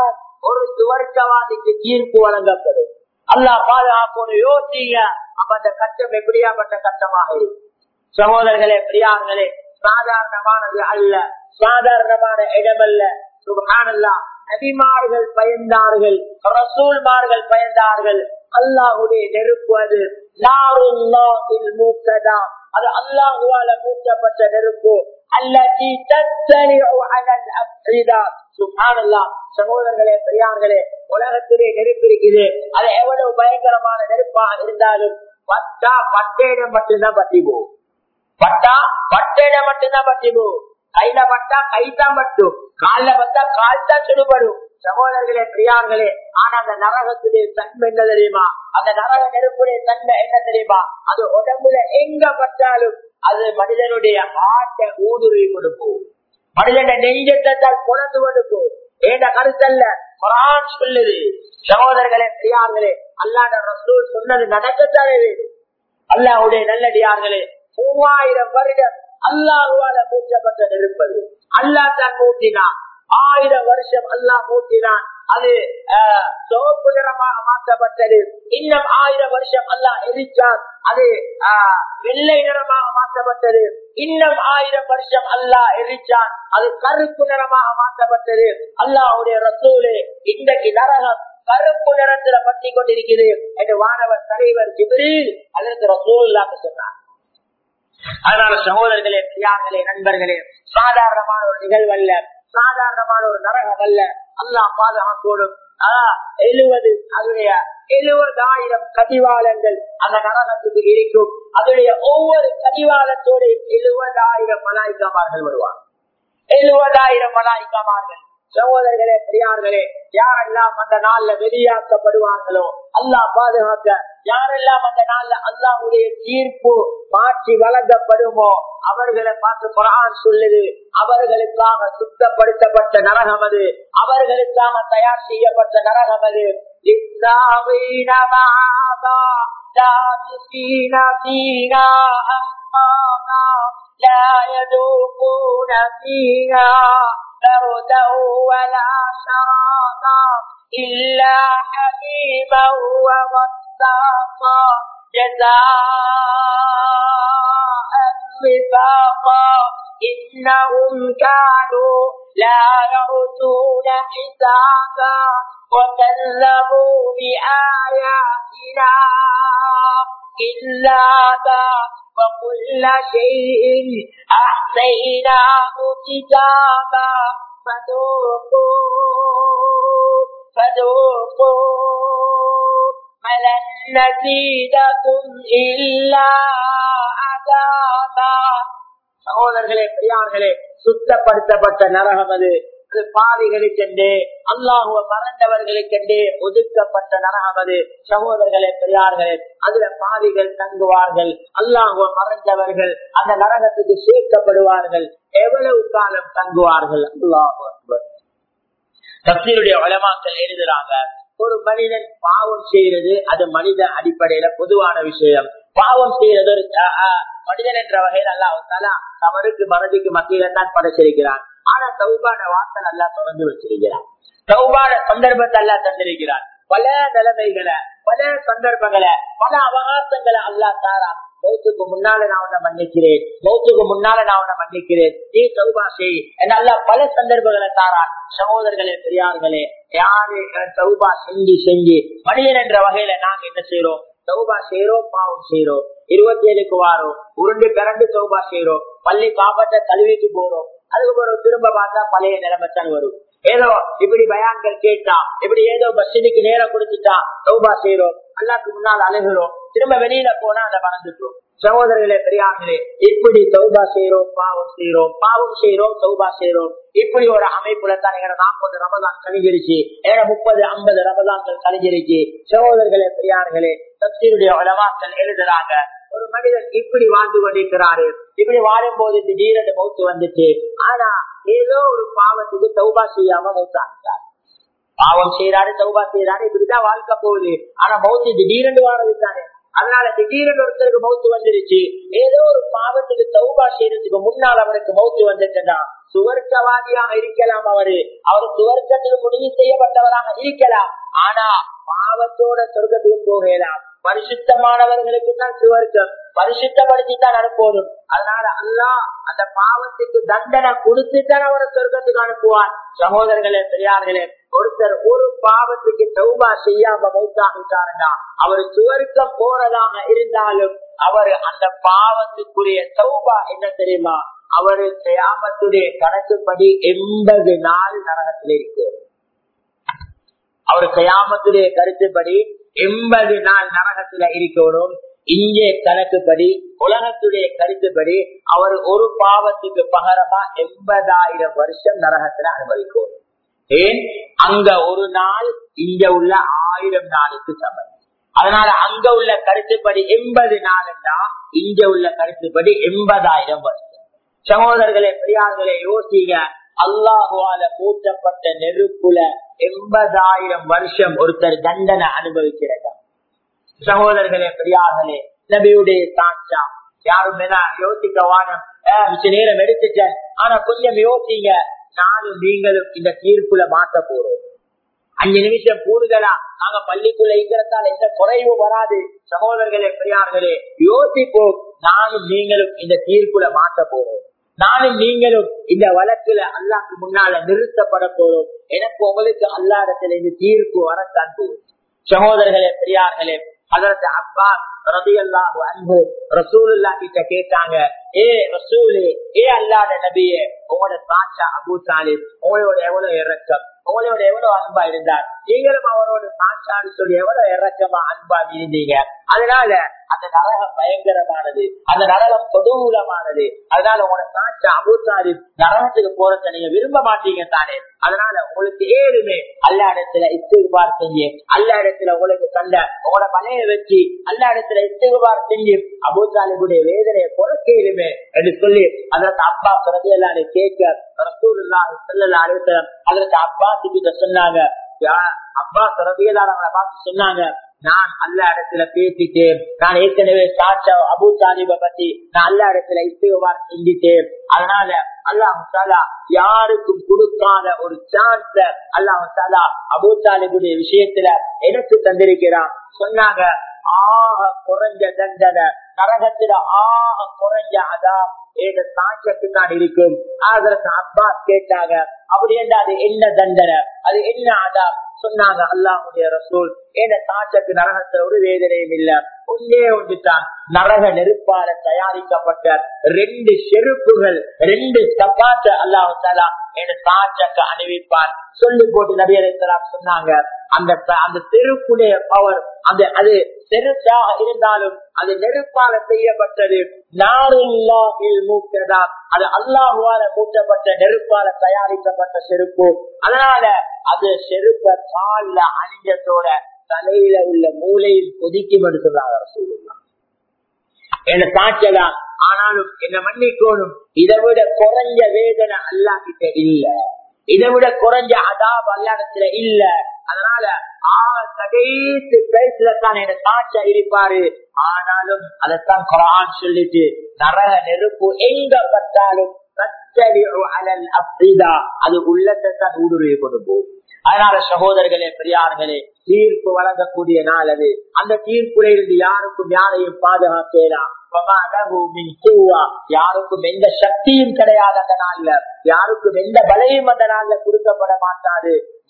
ஒரு சுவர்க்கவாதிக்கு தீர்ப்பு வழங்கப்படும் அல்லாஹ் பாதுகாக்கணும் யோசிங்க அப்ப அந்த கட்டம் எப்படியாப்பட்ட கட்டமாக இருக்கு சகோதரர்களே பிரியார்களே சாதாரணமானது அல்ல சாதாரணமான இடமல்ல சுபஹானல்லா நபிமார்கள் பயந்தார்கள் ரசூல்மார்கள் பயந்தார்கள் அல்லாஹுடைய நெருப்பு அது நாருல்லாஹில் மூக்கதா அது அல்லாஹுவால மூட்டப்பட்ட நெருப்பு அல்லதி தத்தலிஉ அலல் அஃரிதா சுப்ஹானல்லாஹ் சகோதரர்களே பெரியார்களே உலகத்திலே நெருப்பு இருக்குது அது எவ்வளவு பயங்கரமான நெருப்பாக இருந்தாலும் பட்டா பட்டேடம் மட்டும்தான் பத்தி போகும் பட்டா பட்டேடம் மட்டும்தான் பத்தி போகும் கையில பட்டா கைதான் பட்டும் கால்ல பட்டா கால் தான் சுடுபடும் சகோதரர்களே பிரியார்களே ஆனா அந்த நரகத்துடைய தன்மை என்ன தெரியுமா அந்த நரக நெருப்புடைய தன்மை என்ன தெரியுமா அது உடம்புல எங்க பட்டாலும் அது மனிதனுடைய ஆட்டை ஊடுருவி கொடுக்கும் மனிதன நெஞ்சத்தால் குழந்து கொடுக்கும் ஏண்ட கருத்தல்ல குரான் சொல்லுது சகோதரர்களே பிரியார்களே அல்லாட ரசூல் சொன்னது நடக்கத்தானே வேண்டும் அல்லாஹுடைய நல்லடியார்களே மூவாயிரம் வருடம் அல்லாஹுவால மூச்சப்பட்ட நெருப்பது அல்லாஹ் தான் மூட்டினான் ஆயிரம் வருஷம் அல்லாஹ் மூட்டினான் அது சிவப்பு நிறமாக மாற்றப்பட்டது இன்னும் ஆயிரம் வருஷம் அல்லாஹ் எரிச்சான் அது வெள்ளை நிறமாக மாற்றப்பட்டது இன்னும் ஆயிரம் வருஷம் அல்லாஹ் எரிச்சான் அது கருப்பு நிறமாக மாற்றப்பட்டது அல்லாஹுடைய ரசூலே இன்றைக்கு நரகம் கருப்பு நிறத்துல பற்றி கொண்டிருக்கிறது என்று வானவர் தலைவர் ஜிபிரில் அதற்கு ரசூல்லாக சொன்னார் அதனால சகோதரர்களே பிரியார்களே நண்பர்களே சாதாரணமான ஒரு நிகழ்வல்ல சாதாரணமான ஒரு நரகம் அல்ல அல்லாஹ் பாதுகாக்கோடும் எழுபது அதனுடைய எழுபதாயிரம் கதிவாளங்கள் அந்த நரகத்துக்கு இருக்கும் அதனுடைய ஒவ்வொரு கதிவாளத்தோட எழுபதாயிரம் மலாய்க்காமார்கள் வருவார் எழுபதாயிரம் மலாய்க்காமார்கள் சகோதரர்களே பெரியார்களே யாரெல்லாம் அந்த நாள்ல வெளியாக்கப்படுவார்களோ அல்லாஹ் பாதுகாக்க யாரெல்லாம் அந்த நாள்ல அல்லாஹுடைய தீர்ப்பு மாற்றி வழங்கப்படுமோ அவர்களை பார்த்து குரான் சொல்லுது அவர்களுக்காக சுத்தப்படுத்தப்பட்ட நரகம் அது அவர்களுக்காக தயார் செய்யப்பட்ட நரகம் அது لا يذوقون فيها بردا ولا شرابا إلا حميما وغساقا جزاء وفاقا إنهم كانوا لا يرجون حسابا وكذبوا بآياتنا إلا ذا وكل شيء أحصيناه كتابا فذوقوا فذوقوا فلن نزيدكم إلا عذابا சகோதரர்களே பெரியார்களே சுத்தப்படுத்தப்பட்ட நரகம் அது அது பாவிகளுக்கென்றே அல்லாஹுவ மறந்தவர்களுக்கென்றே ஒதுக்கப்பட்ட நரகம் அது சகோதரர்களே பெரியார்களே அதுல பாவிகள் தங்குவார்கள் அல்லாஹுவ மறந்தவர்கள் அந்த நரகத்துக்கு சேர்க்கப்படுவார்கள் எவ்வளவு காலம் தங்குவார்கள் அல்லாஹு தப்சீருடைய வளமாக்கள் எழுதுறாங்க ஒரு மனிதன் பாவம் செய்யறது அது மனித அடிப்படையில பொதுவான விஷயம் பாவம் செய்யறது ஒரு மனிதன் என்ற வகையில் அல்லாஹால தவறுக்கு மறதிக்கு மத்தியில தான் படைச்சிருக்கிறான் ஆனா சௌபான வாசல் அல்லா தொடர்ந்து வச்சிருக்கிறான் சௌபான சந்தர்ப்பத்தை அல்லா தந்திருக்கிறான் பல நிலைமைகளை பல சந்தர்ப்பங்களை பல அவகாசங்களை அல்லா தாரான் மௌத்துக்கு முன்னால நான் உன்னை மன்னிக்கிறேன் மௌத்துக்கு முன்னால நான் உன்னை மன்னிக்கிறேன் நீ சௌபா செய் நல்லா பல சந்தர்ப்பங்களை தாரான் சகோதரர்களே பெரியார்களே யாரு சௌபா செஞ்சு செஞ்சு மனிதன் என்ற வகையில நாங்க என்ன செய்யறோம் சௌபா செய்யறோம் பாவம் செய்யறோம் இருபத்தி ஏழுக்கு வாரோம் உருண்டு பிறண்டு சௌபா செய்யறோம் பள்ளி பாப்பத்தை கல்விக்கு போறோம் அதுக்கப்புறம் திரும்ப பார்த்தா பழைய நிலைமைத்தான் வரும் ஏதோ இப்படி பயான்கள் கேட்டா இப்படி ஏதோ பஸ்ஸிக்கு நேரம் கொடுத்துட்டா சௌபா செய்யறோம் அல்லாக்கு முன்னால் அழுகிறோம் திரும்ப வெளியில போனா அதை மறந்துட்டோம் சகோதரர்களே பெரியார்களே இப்படி சௌபா செய்யறோம் பாவம் செய்யறோம் பாவம் செய்யறோம் சௌபா செய்யறோம் இப்படி ஒரு அமைப்புல தான் எங்க நாற்பது ரமதான் கழிஞ்சிருச்சு ஏன்னா முப்பது ஐம்பது ரமதான்கள் கழிஞ்சிருச்சு சகோதரர்களே பெரியார்களே தப்சீருடைய உலமாக்கள் எழுதுறாங்க ஒரு மனிதன் இப்படி வாழ்ந்து கொண்டிருக்கிறாரு இப்படி வாழும் போது திடீரென்று மௌத்து வந்துச்சு ஆனா ஏதோ ஒரு பாவத்துக்கு சௌபா செய்யாம மௌத்தாங்க பாவம் செய்யறாரு சௌபா செய்யறாரு இப்படிதான் வாழ்க்கை போகுது ஆனா மௌத்து திடீரென்று வாழது தானே அதனால திடீரென்று ஒருத்தருக்கு மௌத்து வந்துருச்சு ஏதோ ஒரு பாவத்துக்கு சௌபா சௌபா செய்யறதுக்கு முன்னால் அவருக்கு மௌத்து வந்துட்டா சுவர்க்கவாதியாக இருக்கலாம் அவரு அவர் சுவர்க்கத்தில் முடிவு செய்யப்பட்டவராக இருக்கலாம் ஆனா பாவத்தோட சொர்க்கத்துக்கு போகலாம் பரிசுத்தமானவர்களுக்கு தான் சுவர்க்கம் பரிசுத்தப்படுத்தி தான் அனுப்பணும் அதனால அல்லாஹ் அந்த பாவத்துக்கு தண்டனை கொடுத்துதான் அவரை சொர்க்கத்துக்கு அனுப்புவான் சகோதரர்களே பெரியார்களே ஒருத்தர் ஒரு பாவத்துக்கு சௌபா செய்யாம மௌத்தாகிட்டாருன்னா அவர் சுவர்க்கம் போறதாக இருந்தாலும் அவர் அந்த பாவத்துக்குரிய சௌபா என்ன தெரியுமா அவரு கியாமத்துடைய கணக்குப்படி எண்பது நாள் நரகத்தில் இருக்கிறார் அவர் கயாமத்துடைய கருத்துப்படி எண்பது நாள் நரகத்துல இருக்கணும் இங்கே கணக்குப்படி உலகத்துடைய கருத்துப்படி அவர் ஒரு பாவத்துக்கு பகரமா எண்பதாயிரம் வருஷம் நரகத்துல அனுபவிக்கும் ஏன் அங்க ஒரு நாள் இங்க உள்ள ஆயிரம் நாளுக்கு சமம் அதனால அங்க உள்ள கருத்துப்படி எண்பது நாளுன்னா இங்க உள்ள கருத்துப்படி எண்பதாயிரம் வருஷம் சகோதரர்களே பெரியார்களே யோசிங்க அல்லாஹுவால மூட்டப்பட்ட நெருப்புல எண்பதாயிரம் வருஷம் ஒருத்தர் தண்டனை அனுபவிக்கிறாங்க சகோதரர்களே பெரியார்களே நபியுடைய சாட்சா யாரும் என்ன யோசிக்க வானம் மிச்ச நேரம் எடுத்துட்டேன் ஆனா கொஞ்சம் யோசிங்க நானும் நீங்களும் இந்த தீர்ப்புல மாத்த போறோம் அஞ்சு நிமிஷம் கூடுதலா நாங்க பள்ளிக்குள்ள இருக்கிறதால எந்த குறைவும் வராது சகோதரர்களே பெரியார்களே யோசிப்போம் நானும் நீங்களும் இந்த தீர்ப்புல மாத்த போறோம் நானும் நீங்களும் இந்த வழக்குல அல்லாக்கு முன்னால நிறுத்தப்பட போறோம் எனக்கு உங்களுக்கு அல்லாடத்துல இந்த தீர்ப்பு வரத்தான் போகும் சகோதரர்களே பெரியார்களே அதற்கு அப்பா ரதி அல்லாஹு அன்பு ரசூலுல்லா கிட்ட கேட்டாங்க ஏ ரசூலே ஏ அல்லாட நபியே உங்களோட சாட்சா அபு சாலிப் உங்களோட எவ்வளவு இறக்கம் உங்களோட எவ்வளவு அன்பா இருந்தார் நீங்களும் அவரோட சாட்சான்னு சொல்லி எவ்வளவு இறக்கமா அன்பா இருந்தீங்க அதனால அந்த நரகம் பயங்கரமானது அந்த நரகம் கொடூரமானது அதனால உங்களோட சாட்சா அபு சாலிப் நரகத்துக்கு போறத நீங்க விரும்ப மாட்டீங்க தானே அதனால உங்களுக்கு ஏழுமே அல்லா இடத்துல இஸ்திகுபார் செஞ்சு அல்லா இடத்துல உங்களுக்கு கண்ட உங்களோட பலைய வச்சு அல்லா இடத்துல இஸ்திகுபார் செஞ்சு அபு சாலிபுடைய வேதனையை குறைக்கலுமே என்று சொல்லி அதற்கு அப்பா பிறகு எல்லாரும் கேட்க அதற்கு அப்பா கிட்ட சொன்னாங்க அப்பா பிறவியலாளர்களை பார்த்து சொன்னாங்க நான் அல்ல இடத்துல பேசிட்டேன் நான் ஏற்கனவே சாட்சா அபு தாலிப பத்தி நான் அல்ல இடத்துல இஸ்திகுபார் செஞ்சுட்டேன் அதனால அல்லாஹாலா யாருக்கும் கொடுக்காத ஒரு சான்ஸ அல்லாஹாலா அபு தாலிபுடைய விஷயத்துல எனக்கு தந்திருக்கிறான் சொன்னாங்க ஆக குறைஞ்ச தண்டனை நரகத்துல ஆக குறைஞ்ச அதான் ஏத சாட்சத்து தான் இருக்கும் அதற்கு அப்பாஸ் கேட்டாங்க அப்படி என்ன அது என்ன தண்டனை அது என்ன அதான் சொன்னாங்க அல்லாஹுடைய ரசூல் ஏன சாட்சத்து நரகத்துல ஒரு வேதனையும் இல்ல ஒன்னே ஒன்றுதான் நரக நெருப்பால தயாரிக்கப்பட்ட ரெண்டு செருப்புகள் ரெண்டு சப்பாத்த அல்லாஹு தாலா என சாட்சக்கு அணிவிப்பான் சொல்லி போட்டு நபியலாம் சொன்னாங்க அந்த அந்த செருப்புடைய பவர் அந்த அது செருப்பாக இருந்தாலும் அது நெருப்பால செய்யப்பட்டது நாரில்லாஹில் மூக்கதா அது அல்லாஹுவால மூட்டப்பட்ட நெருப்பால தயாரிக்கப்பட்ட செருப்பு அதனால அது செருப்ப கால்ல அணிஞ்சத்தோட தலையில உள்ள மூலையில் கொதிக்கும் என்று சொல்றாங்க சொல்லலாம் என்ன சாட்சலாம் ஆனாலும் என்ன மன்னிக்கோணும் இதை விட குறைஞ்ச வேதனை அல்லா கிட்ட இல்ல இதை விட குறைஞ்ச அதாப் அல்லாடத்துல இல்ல அதனால கடைசி பேசுல தான் என்ன சாட்சா இருப்பாரு ஆனாலும் அதைத்தான் குரான் சொல்லிட்டு நரக நெருப்பு எங்க பட்டாலும் அது உள்ளத்தை தான் ஊடுருவி கொண்டு போகும் அதனால சகோதரர்களே பெரியார்களே தீர்ப்பு வழங்கக்கூடிய நாள் அது அந்த தீர்ப்புல இருந்து யாருக்கும் யாரையும் பாதுகாக்கலாம் யாருக்கும் எந்த சக்தியும் கிடையாது அந்த நாள்ல யாருக்கும் எந்த பலையும் அந்த நாள்ல கொடுக்கப்பட மாட்டாது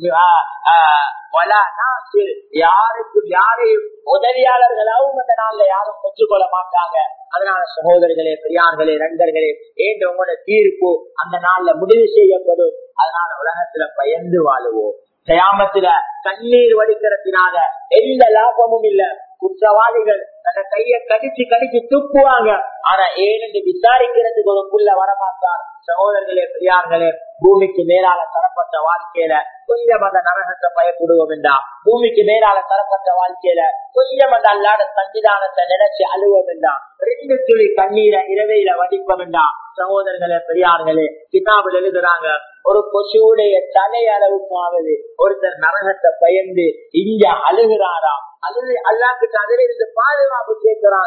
யாருக்கும் யாரையும் உதவியாளர்களாகவும் அந்த நாள்ல யாரும் பெற்றுக்கொள்ள மாட்டாங்க அதனால சகோதரர்களே பெரியார்களே நண்பர்களே ஏன் உங்களோட தீர்ப்பு அந்த நாள்ல முடிவு செய்யப்படும் அதனால உலகத்துல பயந்து வாழுவோம் கயாமத்துல கண்ணீர் வடிக்கிறதுனால எந்த லாபமும் இல்ல குற்றவாளிகள் தன்னை கைய கடிச்சு கடிச்சு துப்புவாங்க ஆனா ஏனென்று விசாரிக்கிறதுக்கு ஒரு புள்ள வரமாட்டார் சகோதரர்களே பெரியார்களே பூமிக்கு மேலால தரப்பட்ட வாழ்க்கையில கொஞ்சம் அந்த நரகத்தை பயப்படுவோம் என்றா பூமிக்கு மேலால தரப்பட்ட வாழ்க்கையில கொஞ்சம் அந்த அல்லாத சன்னிதானத்தை நினைச்சு அழுவோம் என்றா ரெண்டு துளி கண்ணீரை இரவையில வடிப்போம் என்றா சகோதரர்களே பெரியார்களே கிதாபில் எழுதுறாங்க ஒரு கொசுடைய தலை அளவுக்காவது ஒருத்தர் நரகத்தை பயந்து இங்க அழுகிறாராம் அல்லது அல்லாத்துக்கு அதில் இருந்து பாதுகாப்பு கேட்கிறாராம்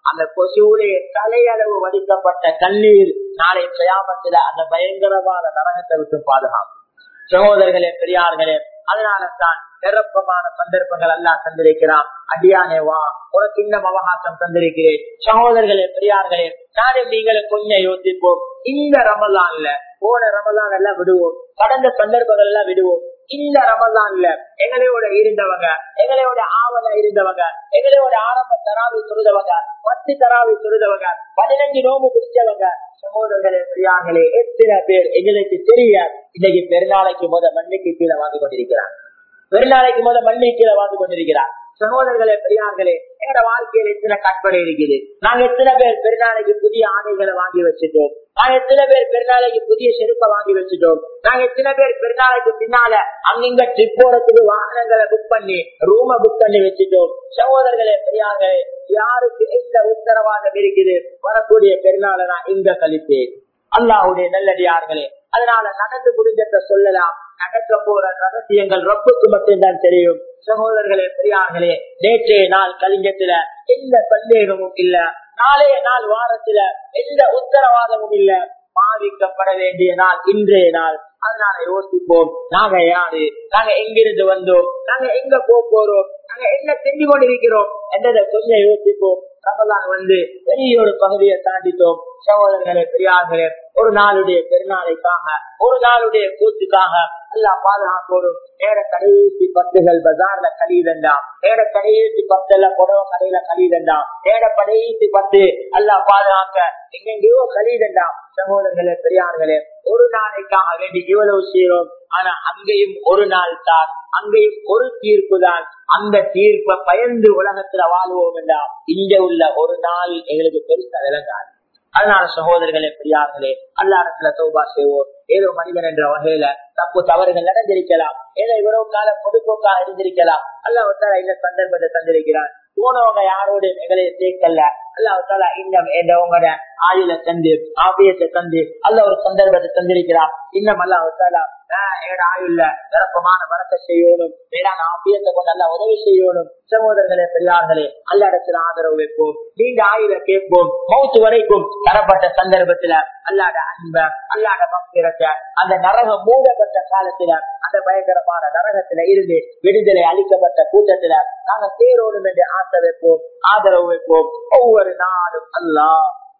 அந்த கொசுவுடைய தலையளவு வடிக்கப்பட்ட கண்ணீர் நாளை பிரயாமத்துல அந்த பயங்கரமான நரகத்தை விட்டு பாதுகாக்கும் சகோதரர்களே பெரியார்களே அதனால தான் நிரப்பமான சந்தர்ப்பங்கள் எல்லாம் தந்திருக்கிறான் அடியானே வா உனக்கு இன்னும் அவகாசம் தந்திருக்கிறேன் சகோதரர்களே பெரியார்களே நானும் நீங்களை கொஞ்சம் யோசிப்போம் இந்த ரமலான்ல போன ரமலான் எல்லாம் விடுவோம் கடந்த சந்தர்ப்பங்கள் எல்லாம் விடுவோம் இந்த ரமலான்ல எங்களோட இருந்தவங்க எங்களோட ஆவல இருந்தவங்க எங்களோட ஆரம்ப தராவி தொழுதவங்க பத்து தராவி தொழுதவங்க பதினஞ்சு நோம்பு பிடிச்சவங்க சகோதரர்களே பெரியார்களே எத்தனை பேர் எங்களுக்கு தெரியாது இன்னைக்கு பெருநாளைக்கு முத மண்ணுக்கு கீழே வாழ்ந்து கொண்டிருக்கிறார் பெருநாளைக்கு முத மண்ணை கீழே வாழ்ந்து கொண்டிருக்கிறார் சகோதரர்களே பெரியார்களே எங்களோட வாழ்க்கையில எத்தனை கற்பனை இருக்குது நாங்க எத்தனை பேர் பெருநாளைக்கு புதிய ஆடைகளை வாங்கி வச்சுட்டோம் நாங்க எத்தனை பேர் பெருநாளைக்கு புதிய செருப்பை வாங்கி வச்சுட்டோம் நாங்க எத்தனை பேர் பெருநாளைக்கு பின்னால அங்கிங்க ட்ரிப் போறதுக்கு வாகனங்களை புக் பண்ணி ரூம புக் பண்ணி வச்சுட்டோம் சகோதரர்களே பெரியார்களே யாருக்கு எந்த உத்தரவாதம் இருக்குது வரக்கூடிய பெருநாளை நான் இங்க கழிப்பேன் அல்லாஹுடைய நல்லடியார்களே அதனால நடந்து முடிஞ்சத சொல்லலாம் நடக்க போற ரகசியங்கள் ரொப்புக்கு மட்டும்தான் தெரியும் சகோதரர்களே பெரியார்களே நேற்றைய நாள் கலிங்கத்துல எந்த சந்தேகமும் இல்ல நாளைய நாள் வாரத்துல எந்த உத்தரவாதமும் இல்ல பாதிக்கப்பட வேண்டிய நாள் இன்றைய நாள் அதனால யோசிப்போம் நாங்க யாரு நாங்க எங்கிருந்து வந்தோம் நாங்க எங்க போக போறோம் நாங்க என்ன செஞ்சு கொண்டிருக்கிறோம் என்றதை கொஞ்சம் யோசிப்போம் ரமலான் வந்து பெரிய ஒரு பகுதியை தாண்டிட்டோம் சகோதரர்களே பெரியார்களே ஒரு நாளுடைய பெருநாளைக்காக ஒரு நாளுடைய கூத்துக்காக எல்லாம் பாதுகாப்போடும் நேர கடைசி பத்துகள் பஜார்ல கழிதண்டா நேர கடைசி பத்துல புடவை கடையில கழிதண்டா நேர கடைசி பத்து எல்லாம் பாதுகாக்க எங்கெங்கயோ கழிதண்டா சகோதரர்களே பெரியார்களே ஒரு நாளைக்காக வேண்டி இவ்வளவு செய்யறோம் ஆனா அங்கேயும் ஒரு நாள் தான் அங்கேயும் ஒரு தீர்ப்பு தான் அந்த தீர்ப்பை பயந்து உலகத்துல வாழ்வோம் என்றா இங்க உள்ள ஒரு நாள் எங்களுக்கு பெருசா விளங்காது அதனால சகோதரர்களே பெரியார்களே அல்லாடத்துல சௌபா செய்வோம் ஏதோ மனிதன் என்ற வகையில தப்பு தவறுகள் நடந்திருக்கலாம் ஏதோ இவ்வளவு கால பொதுப்போக்காக இருந்திருக்கலாம் அல்லாஹால இந்த சந்தர்ப்பத்தை தந்திருக்கிறார் போனவங்க யாரோட எங்களைய சேர்க்கல அல்லாஹால இன்னும் உங்களோட ஆயுள தந்து ஆபியத்தை தந்து அல்ல ஒரு சந்தர்ப்பத்தை தந்திருக்கிறார் இன்னும் அல்லாஹால எங்கட ஆயுள்ல நிரப்பமான வரக்க செய்யணும் வேளாண் ஆபியத்தை கொண்டு அல்ல உதவி செய்யணும் சகோதரர்களே பெரியார்களே அல்ல இடத்துல ஆதரவு வைப்போம் நீண்ட ஆயுள கேட்போம் மௌத்து வரைக்கும் தரப்பட்ட சந்தர்ப்பத்துல அல்லாட அன்ப அல்லாட பக்திரத்தை அந்த நரகம் மூடப்பட்ட காலத்துல அந்த பயங்கரமான நரகத்துல இருந்து விடுதலை அளிக்கப்பட்ட கூட்டத்துல நாங்க தேரோடும் என்று ஆசை வைப்போம் ஆதரவு வைப்போம் ஒவ்வொரு நாளும் அல்லா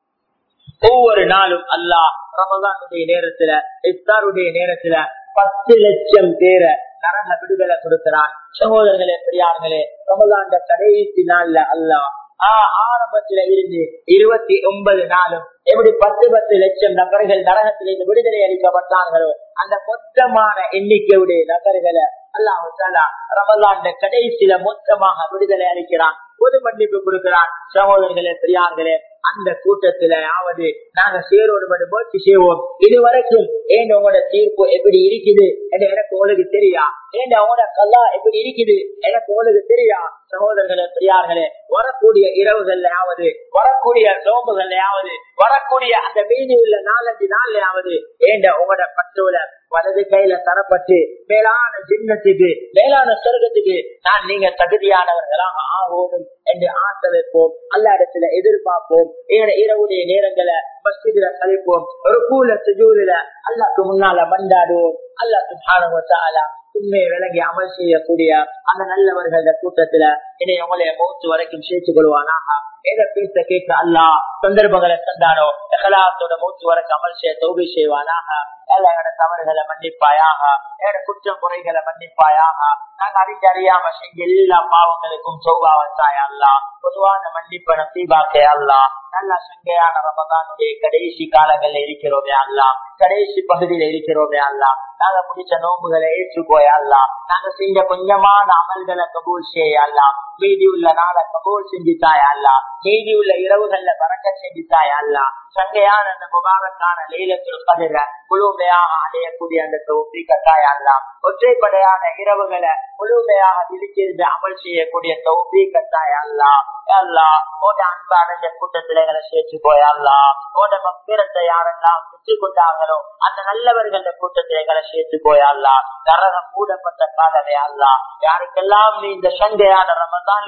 ஒவ்வொரு நாளும் அல்லா ரமதானுடைய நேரத்துல இஃப்தாருடைய நேரத்துல பத்து லட்சம் பேரை நரக விடுதலை கொடுக்கிறான் சகோதரர்களே பெரியார்களே ரமதாண்ட கடைசி நாள்ல அல்லா ஆரம்பத்துல இருந்து இருபத்தி ஒன்பது நாளும் எப்படி பத்து பத்து லட்சம் நபர்கள் நரகத்திலிருந்து விடுதலை அளிக்கப்பட்டார்களோ அந்த மொத்தமான எண்ணிக்கையுடைய நபர்களை அல்லாஹாலா ரமலாண்ட கடைசியில மொத்தமாக விடுதலை அளிக்கிறான் பொது மன்னிப்பு கொடுக்கிறான் சகோதரர்களே பெரியார்களே அந்த கூட்டத்திலாவது நாங்க சேரோடு மட்டும் முயற்சி செய்வோம் இதுவரைக்கும் ஏன் உங்களோட தீர்ப்பு எப்படி இருக்குது என்று எனக்கு உங்களுக்கு தெரியா ஏன் உங்களோட கல்லா எப்படி இருக்குது எனக்கு உங்களுக்கு தெரியா சகோதரர்களே பெரியார்களே வரக்கூடிய இரவுகள்லயாவது வரக்கூடிய நோம்புகள்லயாவது வரக்கூடிய அந்த மீதி உள்ள நாலஞ்சு நாள்லயாவது ஏண்ட உங்களோட பட்டோல வலது கையில தரப்பட்டு மேலான ஜின்னத்துக்கு மேலான சொர்க்கத்துக்கு நான் நீங்க தகுதியானவர்களாக ஆகணும் என்று ஆசை வைப்போம் அல்ல இடத்துல எதிர்பார்ப்போம் இரவுடைய நேரங்களை மஸ்ஜிதுல கழிப்போம் ஒரு கூல சுஜூரில அல்லாக்கு முன்னால மண்டாடுவோம் அல்லா சுபான உண்மையை விளங்கி அமல் செய்யக்கூடிய அந்த நல்லவர்கள் கூட்டத்துல என்னை உங்களைய மௌத்து வரைக்கும் சேர்த்து கொள்வானாக எதை பேச கேட்க அல்லா சந்தர்ப்பங்களை தந்தானோ எகலாத்தோட மூச்சு வரைக்கும் அமல் செய்ய தோல்வி செய்வானாக எல்லா எட தவறுகளை மன்னிப்பாயாக எட குற்றம் குறைகளை மன்னிப்பாயாக நாங்க அறிஞ்சு அறியாம செஞ்ச எல்லா பாவங்களுக்கும் சௌபாவத்தாய் அல்லா பொதுவான மன்னிப்ப நசீபாக்கே அல்லா நல்ல சங்கையான ரமதானுடைய கடைசி காலங்கள்ல இருக்கிறோமே அல்லா கடைசி பகுதியில இருக்கிறோமே அல்லா நாங்க பிடிச்ச நோம்புகளை ஏற்றுக்கோயா அல்லா நாங்க செஞ்ச கொஞ்சமான அமல்களை கபூல் செய்ய அல்லா மீதி உள்ள நாளை கபூல் செஞ்சுட்டாயா அல்லா மீதி உள்ள இரவுகள்ல பறக்க செஞ்சுட்டாயா அல்லா சங்கையான அந்த முபாரக்கான லைலத்துல் கதிர முழுமையாக அடையக்கூடிய அந்த தௌஃபீக்கத்தாயா அல்லா ஒற்றைப்படையான இரவுகளை முழுமையாக விழிச்சிருந்து அமல் செய்யக்கூடிய தௌஃபீக்கத்தாயா அல்லா அல்லா உட அன்பு அடைஞ்ச கூட்டத்துல எங்களை சேர்த்து போயல்லா உட மக்கிரத்தை யாரெல்லாம் பெற்றுக் கொண்டாங்களோ அந்த நல்லவர்கள் கூட்டத்தை எங்களை சேர்த்து போயல்லா நரகம் மூடப்பட்ட காலமே அல்லா யாருக்கெல்லாம் நீ இந்த சங்கையான ரமதான்ல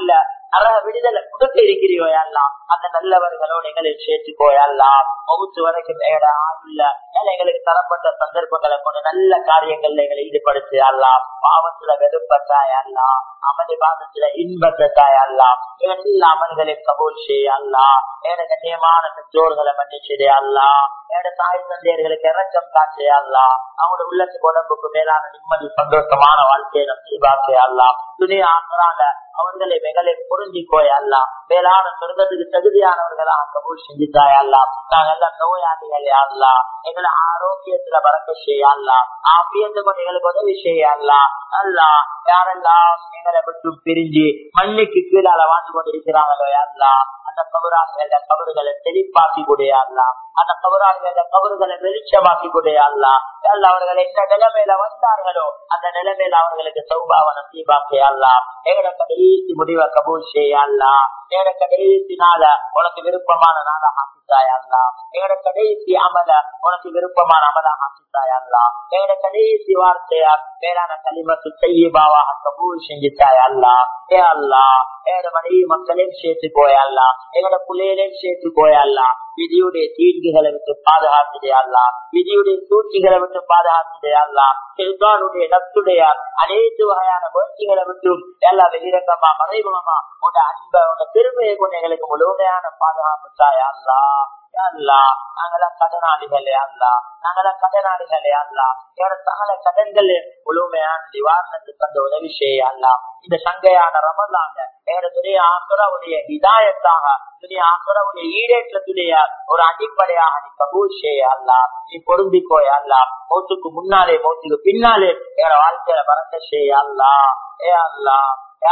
நரக விடுதலை கொடுக்க இருக்கிறியோ எல்லாம் அந்த நல்லவர்களோடு எங்களை சேர்த்துக்கோயல்லாம் முகுத்து வரைக்கும் ஏட ஆயுள்ள எங்களுக்கு தரப்பட்ட சந்தர்ப்பங்களை கொண்டு நல்ல காரியங்கள்ல எங்களை ஈடுபடுத்தி அல்லலாம் பாவத்துல வெறுப்பத்தாய் அல்லா அமளி பாதத்துல இன்பத்தாய் அல்லா எல்லா அமல்களை கபூல் செய்ய அல்லா ஏட கண்ணியமான பெற்றோர்களை மன்னிச்சதே அல்லா ஏட தாய் தந்தையர்களுக்கு இறக்கம் காட்சியா அல்லா அவங்களோட உள்ளத்துக்கு உடம்புக்கு மேலான நிம்மதி சந்தோஷமான வாழ்க்கையை நசீபாக்கே அல்லா துணியா ஆக்குறாங்க அவர்களை வெகலை புரிஞ்சிக்கோய் அல்லா மேலான சொர்க்கத்துக்கு தகுதியானவர்களாக கபூல் செஞ்சுட்டாய் அல்லா நாங்க எல்லாம் நோயாளிகள் அல்லா எங்களை ஆரோக்கியத்துல பறக்க செய்ய அல்லா ஆபியத்தை கொண்டு எங்களுக்கு உதவி செய்ய அல்லா அல்லா யாரெல்லாம் எங்களை விட்டு பிரிஞ்சு மண்ணுக்கு கீழால வாழ்ந்து கொண்டிருக்கிறாங்களோ அல்லா அந்த கபரான்கள கபறுகளை தெளிப்பாக்கி கூடியல்லா அந்த கபரான்கள கபறுகளை வெளிச்சமாக்கி கூடியல்லா அவர்கள் எந்த நிலைமையில வந்தார்களோ அந்த நிலைமையில அவர்களுக்கு சௌபாவ நசீபாக்கியல்லா எங்கட கடைசி முடிவை கபூல் செய்யல்லா எங்கட கடைசி நாள உனக்கு விருப்பமான நாள ஆக்கித்தாயல்லா எங்கட கடைசி அமல உனக்கு விருப்பமான அமல ஆக்கித்தாயல்லா எங்கட கடைசி வார்த்தையா மேலான களிமத்து தையபாவாக கபூல் செஞ்சுட்டாயல்லா ஏ அல்லா எங்கட மனைவி மக்களையும் சேர்த்து போயல்லா எங்கட பிள்ளைகளையும் சேர்த்து போயல்லா விதியுடைய தீர்வுகளை விட்டு பாதுகாத்துடே அல்லா விதியுடைய சூழ்ச்சிகளை விட்டு பாதுகாத்துடே அல்லா செல்வானுடைய நத்துடைய அனைத்து வகையான முயற்சிகளை விட்டும் எல்லா வெளிரங்கமா மறைமுகமா உன்னோட அன்ப உன்னோட பெருமையை கொண்டு எங்களுக்கு முழுமையான பாதுகாப்பு தாய் அல்லா அல்லா நாங்களாம் கடனாளிகளே அல்லா நாங்களாம் கடனாளிகளே அல்லா என்னோட சகல கடன்கள் முழுமையான நிவாரணத்துக்கு அந்த உதவி செய்ய அல்லா இந்த சங்கையான ரமலாங்க என்னுடைய ஆசுராவுடைய இதாயத்தாக துணிய ஆசுராவுடைய ஈடேற்றத்துடைய ஒரு அடிப்படையாக நீ கபூல் செய்ய அல்லா நீ பொருந்திக்கோய் அல்லா மௌத்துக்கு முன்னாலே மௌத்துக்கு பின்னாலே என வாழ்க்கையில பறக்க செய்ய அல்லா ஏ அல்லா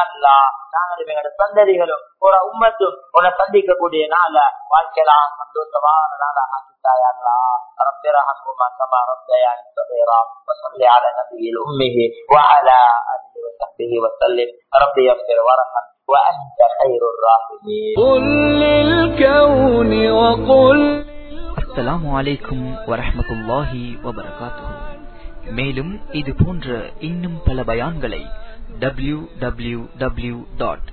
நாங்களும் எங்களோட சந்ததிகளும் ஒரு உம்மத்தும் உன்னை சந்திக்கக்கூடிய நாள வாழ்க்கையெல்லாம் சந்தோஷமான நாள ஆக்கித்தாயல்லா رب ارحمهما كما ربياني صغيرا وصل على نبي الأمه وعلى آله وصحبه وسلم رب يغفر وارحم وأنت خير الراحمين قل للكون وقل அஸ்ஸலாமு அலைக்கும் வரஹ்மத்துல்லாஹி வபரகாத்துஹு மேலும் இது போன்ற இன்னும் பல பயான்களை W W W dot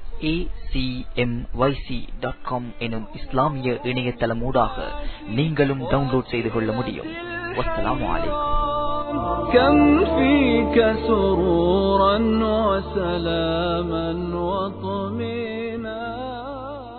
acmyc.com எனும் இஸ்லாமிய இணையதளமூடாக நீங்களும் டவுன்லோட் செய்து கொள்ள முடியும் வஸ்ஸலாமு அலைக்கும் كم فيك سرورا وسلاما وطمئنا